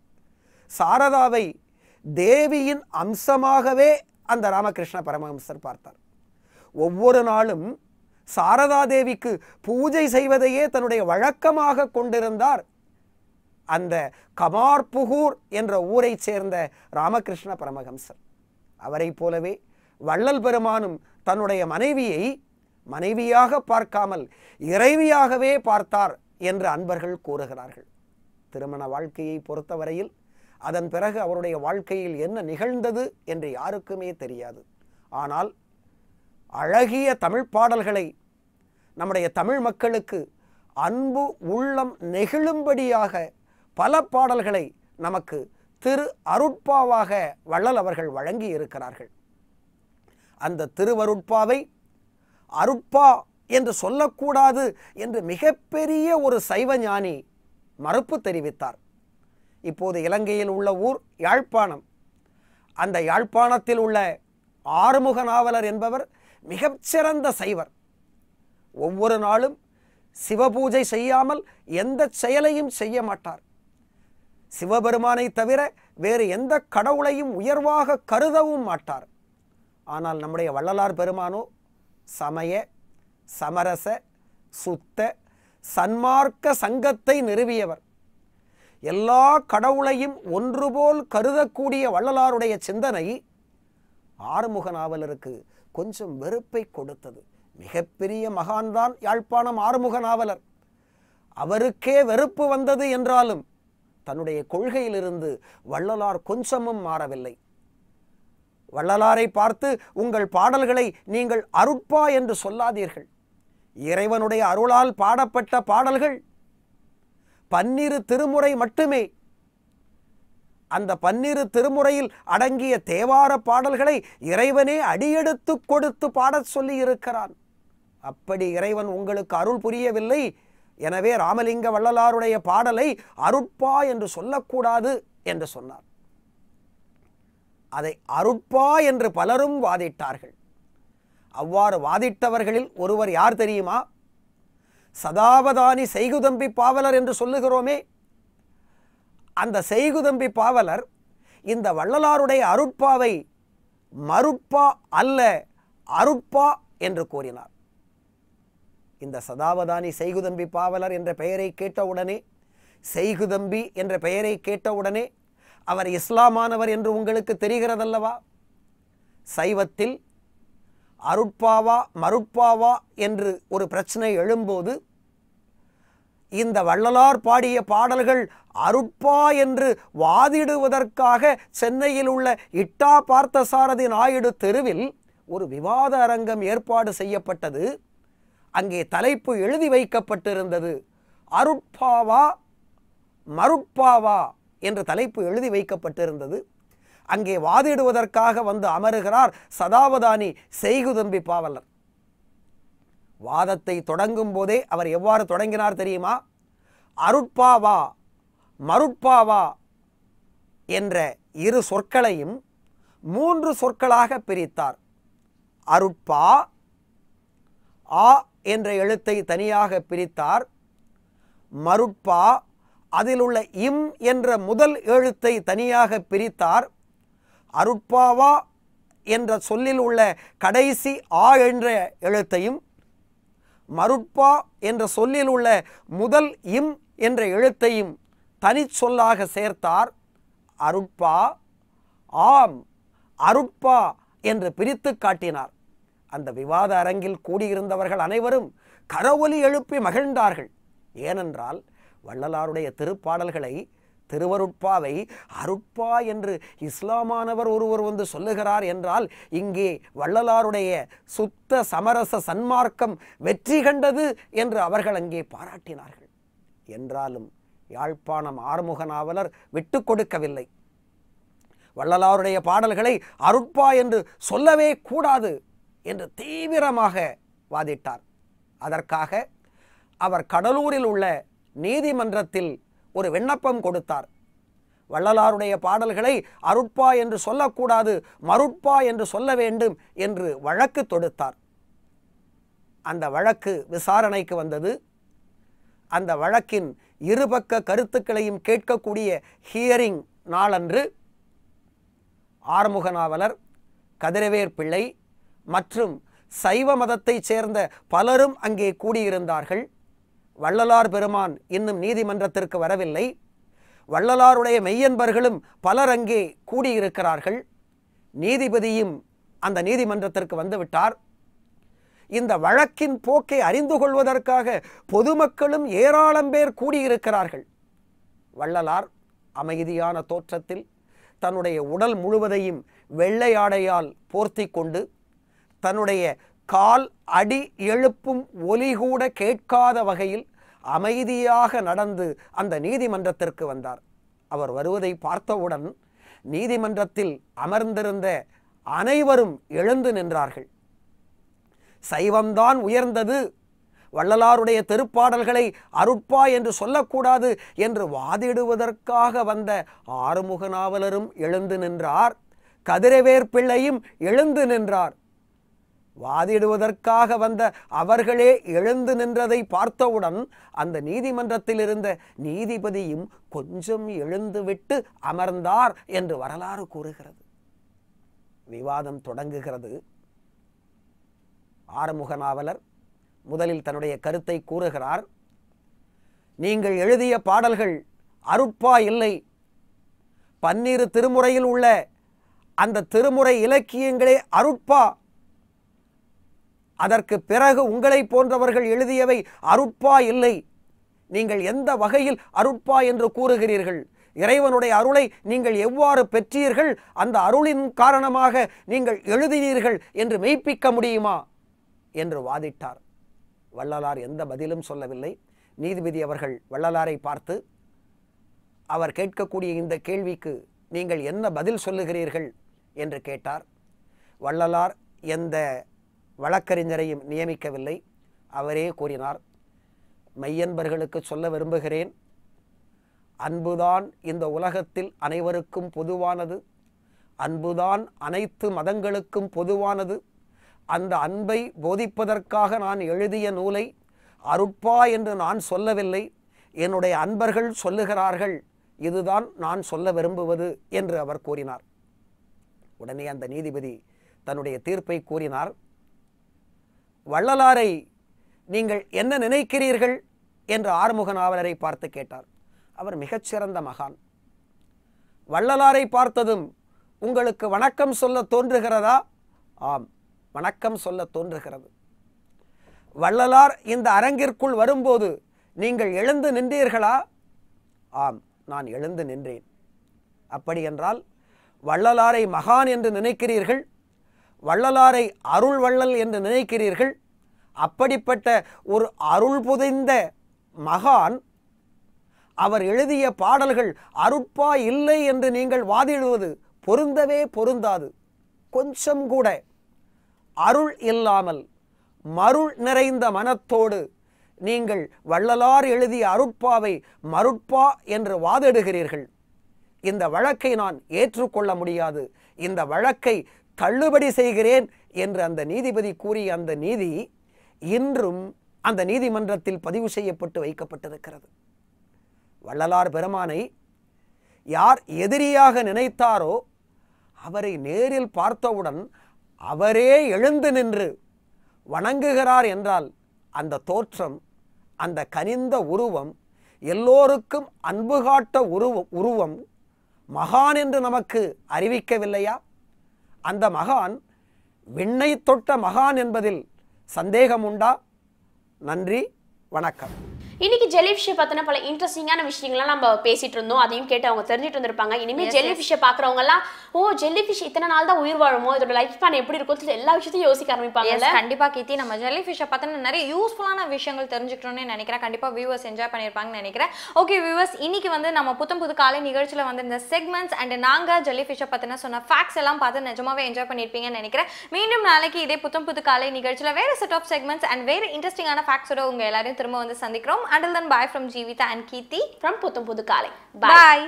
சாரதாவை தேவியின் அம்சமாகவே அந்த ராமகிருஷ்ண பரமஹம்சர் பார்த்தார் ஒவ்வொரு நாளும் சாரதா தேவிக்கு பூஜை செய்வதையே தன்னுடைய வழக்கமாக கொண்டிருந்தார் அந்த கமார்புகூர் என்ற ஊரைச் சேர்ந்த ராமகிருஷ்ண பரமஹம்சர் அவரைப் போலவே வள்ளல் பெருமானும் தன்னுடைய மனைவியை மனைவியாக பார்க்காமல் இறைவியாகவே பார்த்தார் என்று அன்பர்கள் கூறுகிறார்கள் திருமண வாழ்க்கையை பொறுத்தவரையில் அதன் பிறகு அவருடைய வாழ்க்கையில் என்ன நிகழ்ந்தது என்று யாருக்குமே தெரியாது ஆனால் அழகிய தமிழ் பாடல்களை நம்முடைய தமிழ் மக்களுக்கு அன்பு உள்ளம் நெகிழும்படியாக பல பாடல்களை நமக்கு திரு அருட்பாவாக வள்ளல் அவர்கள் வழங்கி இருக்கிறார்கள் அந்த திருவருட்பாவை அருட்பா என்று சொல்லக்கூடாது என்று மிகப்பெரிய ஒரு சைவ ஞானி மறுப்பு தெரிவித்தார் இப்போது இலங்கையில் உள்ள ஊர் யாழ்ப்பாணம் அந்த யாழ்ப்பாணத்தில் உள்ள ஆறுமுக நாவலர் என்பவர் மிகச்சிறந்த சைவர் ஒவ்வொரு நாளும் சிவபூஜை செய்யாமல் எந்த செயலையும் செய்ய மாட்டார் சிவபெருமானை தவிர வேறு எந்த கடவுளையும் உயர்வாக கருதவும் மாட்டார் ஆனால் நம்முடைய வள்ளலார் பெருமானோ சமய சமரச சுத்த சன்மார்க்க சங்கத்தை நிறுவியவர் எல்லா கடவுளையும் ஒன்றுபோல் கருதக்கூடிய வள்ளலாருடைய சிந்தனை ஆறுமுக நாவலருக்கு கொஞ்சம் வெறுப்பை கொடுத்தது மிகப்பெரிய மகான்தான் யாழ்ப்பாணம் ஆறுமுக நாவலர் அவருக்கே வெறுப்பு வந்தது என்றாலும் தன்னுடைய கொள்கையிலிருந்து வள்ளலார் கொஞ்சமும் மாறவில்லை வள்ளலாரை பார்த்து உங்கள் பாடல்களை நீங்கள் அருட்பா என்று சொல்லாதீர்கள் இறைவனுடைய அருளால் பாடப்பட்ட பாடல்கள் பன்னிரு திருமுறை மட்டுமே அந்த பன்னிரு திருமுறையில் அடங்கிய தேவார பாடல்களை இறைவனே அடியெடுத்து கொடுத்து பாடச் சொல்லி இருக்கிறான் அப்படி இறைவன் உங்களுக்கு அருள் புரியவில்லை எனவே ராமலிங்க வள்ளலாருடைய பாடலை அருட்பா என்று சொல்லக்கூடாது என்று சொன்னார் அதை அருட்பா என்று பலரும் வாதிட்டார்கள் அவ்வாறு வாதிட்டவர்களில் ஒருவர் யார் தெரியுமா சதாவதானி செய்குதம்பி பாவலர் என்று சொல்லுகிறோமே அந்த செய்குதம்பி பாவலர் இந்த வள்ளலாருடைய அருட்பாவை மருட்பா அல்ல அருட்பா என்று கூறினார் இந்த சதாவதானி செய்குதம்பி பாவலர் என்ற பெயரை கேட்டவுடனே செய்குதம்பி என்ற பெயரை கேட்டவுடனே அவர் இஸ்லாமானவர் என்று உங்களுக்கு தெரிகிறதல்லவா சைவத்தில் அருட்பாவா மருட்பாவா என்று ஒரு பிரச்சனை எழும்போது இந்த வள்ளலார் பாடிய பாடல்கள் அருட்பா என்று வாதிடுவதற்காக சென்னையில் உள்ள இட்டா பார்த்தசாரதி நாயுடு தெருவில் ஒரு விவாத அரங்கம் ஏற்பாடு செய்யப்பட்டது அங்கே தலைப்பு எழுதி வைக்கப்பட்டிருந்தது அருட்பாவா மருட்பாவா என்ற தலைப்பு எழுதி வைக்கப்பட்டிருந்தது அங்கே வாதிடுவதற்காக வந்து அமருகிறார் சதாவதானி செய்குதம்பி பாவலர் வாதத்தை தொடங்கும் போதே அவர் எவ்வாறு தொடங்கினார் தெரியுமா அருட்பாவா மருட்பாவா என்ற இரு சொற்களையும் மூன்று சொற்களாக பிரித்தார் அருட்பா ஆ என்ற எழுத்தை தனியாக பிரித்தார் மருட்பா அதில் உள்ள இம் என்ற முதல் எழுத்தை தனியாக பிரித்தார் அருட்பாவா என்ற சொல்லில் உள்ள கடைசி ஆ என்ற எழுத்தையும் மருட்பா என்ற சொல்லில் உள்ள முதல் இம் என்ற எழுத்தையும் தனிச்சொல்லாக சேர்த்தார் அருட்பா ஆம் அருட்பா என்று பிரித்து காட்டினார் அந்த விவாத அரங்கில் கூடியிருந்தவர்கள் அனைவரும் கரவொலி எழுப்பி மகிழ்ந்தார்கள் ஏனென்றால் வள்ளலாருடைய திருப்பாடல்களை திருவருட்பாவை அருட்பா என்று இஸ்லாமானவர் ஒருவர் வந்து சொல்லுகிறார் என்றால் இங்கே வள்ளலாருடைய சுத்த சமரச சன்மார்க்கம் வெற்றி கண்டது என்று அவர்கள் அங்கே பாராட்டினார்கள் என்றாலும் யாழ்ப்பாணம் ஆறுமுக நாவலர் விட்டு கொடுக்கவில்லை வள்ளலாருடைய பாடல்களை அருட்பா என்று சொல்லவே கூடாது என்று தீவிரமாக வாதிட்டார் அதற்காக அவர் கடலூரில் உள்ள நீதிமன்றத்தில் ஒரு விண்ணப்பம் கொடுத்தார் வள்ளலாருடைய பாடல்களை அருட்பா என்று சொல்லக்கூடாது மருட்பா என்று சொல்ல வேண்டும் என்று வழக்கு தொடுத்தார் அந்த வழக்கு விசாரணைக்கு வந்தது அந்த வழக்கின் இருபக்க கருத்துக்களையும் கேட்கக்கூடிய ஹியரிங் நாளன்று ஆறுமுக நாவலர் கதிரவேர் பிள்ளை மற்றும் சைவ மதத்தைச் சேர்ந்த பலரும் அங்கே கூடியிருந்தார்கள் வள்ளலார் பெருமான் இன்னும் நீதிமன்றத்திற்கு வரவில்லை வள்ளலாருடைய மெய்யன்பர்களும் பலர் அங்கே கூடியிருக்கிறார்கள் நீதிபதியும் அந்த நீதிமன்றத்திற்கு வந்துவிட்டார் இந்த வழக்கின் போக்கை அறிந்து கொள்வதற்காக பொதுமக்களும் ஏராளம் பேர் கூடியிருக்கிறார்கள் வள்ளலார் அமைதியான தோற்றத்தில் தன்னுடைய உடல் முழுவதையும் வெள்ளை ஆடையால் போர்த்தி கொண்டு தன்னுடைய கால் அடி எழுப்பும் ஒலி கூட கேட்காத வகையில் அமைதியாக நடந்து அந்த நீதிமன்றத்திற்கு வந்தார் அவர் வருவதை பார்த்தவுடன் நீதிமன்றத்தில் அமர்ந்திருந்த அனைவரும் எழுந்து நின்றார்கள் சைவம்தான் உயர்ந்தது வள்ளலாருடைய திருப்பாடல்களை அருட்பா என்று சொல்லக்கூடாது என்று வாதிடுவதற்காக வந்த ஆறுமுக நாவலரும் எழுந்து நின்றார் கதிரவேர் பிள்ளையும் எழுந்து நின்றார் வாதிடுவதற்காக வந்த அவர்களே எழுந்து நின்றதை பார்த்தவுடன் அந்த நீதிமன்றத்தில் இருந்த நீதிபதியும் கொஞ்சம் எழுந்துவிட்டு அமர்ந்தார் என்று வரலாறு கூறுகிறது விவாதம் தொடங்குகிறது ஆறுமுக நாவலர் முதலில் தன்னுடைய கருத்தை கூறுகிறார் நீங்கள் எழுதிய பாடல்கள் அருட்பா இல்லை பன்னிரு திருமுறையில் உள்ள அந்த திருமுறை இலக்கியங்களே அருட்பா அதற்கு பிறகு உங்களைப் போன்றவர்கள் எழுதியவை அருட்பா இல்லை நீங்கள் எந்த வகையில் அருட்பா என்று கூறுகிறீர்கள் இறைவனுடைய அருளை நீங்கள் எவ்வாறு பெற்றீர்கள் அந்த அருளின் காரணமாக நீங்கள் எழுதினீர்கள் என்று மெய்ப்பிக்க முடியுமா என்று வாதிட்டார் வள்ளலார் எந்த பதிலும் சொல்லவில்லை நீதிபதி அவர்கள் வள்ளலாரை பார்த்து அவர் கேட்கக்கூடிய இந்த கேள்விக்கு நீங்கள் என்ன பதில் சொல்லுகிறீர்கள் என்று கேட்டார் வள்ளலார் எந்த வழக்கறிஞரையும் நியமிக்கவில்லை அவரே கூறினார் மையன்பர்களுக்கு சொல்ல விரும்புகிறேன் அன்புதான் இந்த உலகத்தில் அனைவருக்கும் பொதுவானது அன்புதான் அனைத்து மதங்களுக்கும் பொதுவானது அந்த அன்பை போதிப்பதற்காக நான் எழுதிய நூலை அருட்பா என்று நான் சொல்லவில்லை என்னுடைய அன்பர்கள் சொல்லுகிறார்கள் இதுதான் நான் சொல்ல விரும்புவது என்று அவர் கூறினார் உடனே அந்த நீதிபதி தன்னுடைய தீர்ப்பை கூறினார் வள்ளலாரை நீங்கள் என்ன நினைக்கிறீர்கள் என்று ஆறுமுக நாவலரை பார்த்து கேட்டார் அவர் மிகச்சிறந்த மகான் வள்ளலாரை பார்த்ததும் உங்களுக்கு வணக்கம் சொல்ல தோன்றுகிறதா ஆம் வணக்கம் சொல்ல தோன்றுகிறது வள்ளலார் இந்த அரங்கிற்குள் வரும்போது நீங்கள் எழுந்து நின்றீர்களா ஆம் நான் எழுந்து நின்றேன் அப்படி என்றால் வள்ளலாரை மகான் என்று நினைக்கிறீர்கள் வள்ளலாரை அருள் வள்ளல் என்று நினைக்கிறீர்கள் அப்படிப்பட்ட ஒரு அருள் புதைந்த மகான் அவர் எழுதிய பாடல்கள் அருட்பா இல்லை என்று நீங்கள் வாதிடுவது பொருந்தவே பொருந்தாது கொஞ்சம் கூட அருள் இல்லாமல் மருள் நிறைந்த மனத்தோடு நீங்கள் வள்ளலார் எழுதிய அருட்பாவை மருட்பா என்று வாதிடுகிறீர்கள் இந்த வழக்கை நான் ஏற்றுக்கொள்ள முடியாது இந்த வழக்கை தள்ளுபடி செய்கிறேன் என்று அந்த நீதிபதி கூறிய அந்த நீதி இன்றும் அந்த நீதிமன்றத்தில் பதிவு செய்யப்பட்டு வைக்கப்பட்டிருக்கிறது வள்ளலார் பெருமானை யார் எதிரியாக நினைத்தாரோ அவரை நேரில் பார்த்தவுடன் அவரே எழுந்து நின்று வணங்குகிறார் என்றால் அந்த தோற்றம் அந்த கனிந்த உருவம் எல்லோருக்கும் அன்பு காட்ட உருவ உருவம் மகான் என்று நமக்கு அறிவிக்கவில்லையா அந்த மகான் விண்ணை தொட்ட மகான் என்பதில் சந்தேகம் உண்டா நன்றி வணக்கம் இன்னைக்கு ஜெல்லி ஃபிஷ்ஷை பத்தின பல இன்ட்ரெஸ்டிங்கான விஷயங்கள்லாம் நம்ம பேசிட்டு இருந்தோம் அதையும் கேட்டு அவங்க தெரிஞ்சுட்டு வந்திருப்பாங்க இனிமே ஜெல்லி ஃபிஷ்ஷை பாக்குறவங்க எல்லாம் ஓ ஜெல்லி ஃபிஷ் இத்தனை நாள் தான் உயிர் வாழுமோ இதோட லைஃப் ஸ்பேன் எப்படி இருக்கும் சொல்லி எல்லா விஷயத்தையும் யோசிக்க Yes, ஆரம்பிப்பாங்கல்ல கண்டிப்பா கீர்த்தி நம்ம ஜெல்லி ஃபிஷ்ஷை பத்தின நிறைய யூஸ்ஃபுல்லான விஷயங்கள் தெரிஞ்சுக்கணும்னு நினைக்கிறேன் கண்டிப்பா வியூவர்ஸ் என்ஜாய் பண்ணியிருப்பாங்கன்னு நினைக்கிறேன் ஓகே வியூவர்ஸ் இன்னைக்கு வந்து நம்ம புத்தம் புது காலை நிகழ்ச்சியில வந்து இந்த செக்மெண்ட்ஸ் அண்ட் நாங்க ஜெல்லி ஃபிஷ்ஷை பத்தின சொன்ன ஃபேக்ட்ஸ் எல்லாம் பார்த்து நிஜமாவே என்ஜாய் பண்ணியிருப்பீங்கன்னு நினைக்கிறேன் மீண்டும் நாளைக்கு இதே புத்தம் புது காலை நிகழ்ச்சியில வேற செட் ஆஃப் செக்மெண்ட்ஸ் அண்ட் வேற இன்ட்ரெஸ்டிங்கான ஃபேக்ட்ஸோட உங்க எல்லாரையும் திரும்ப வந்து சந்திக்கிறோம் until then bye from Jeevitha and Keerthi from Putham Pudhu காலை பாய் பாய்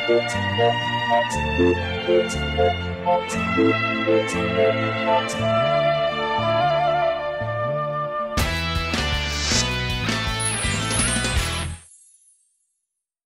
Thank you.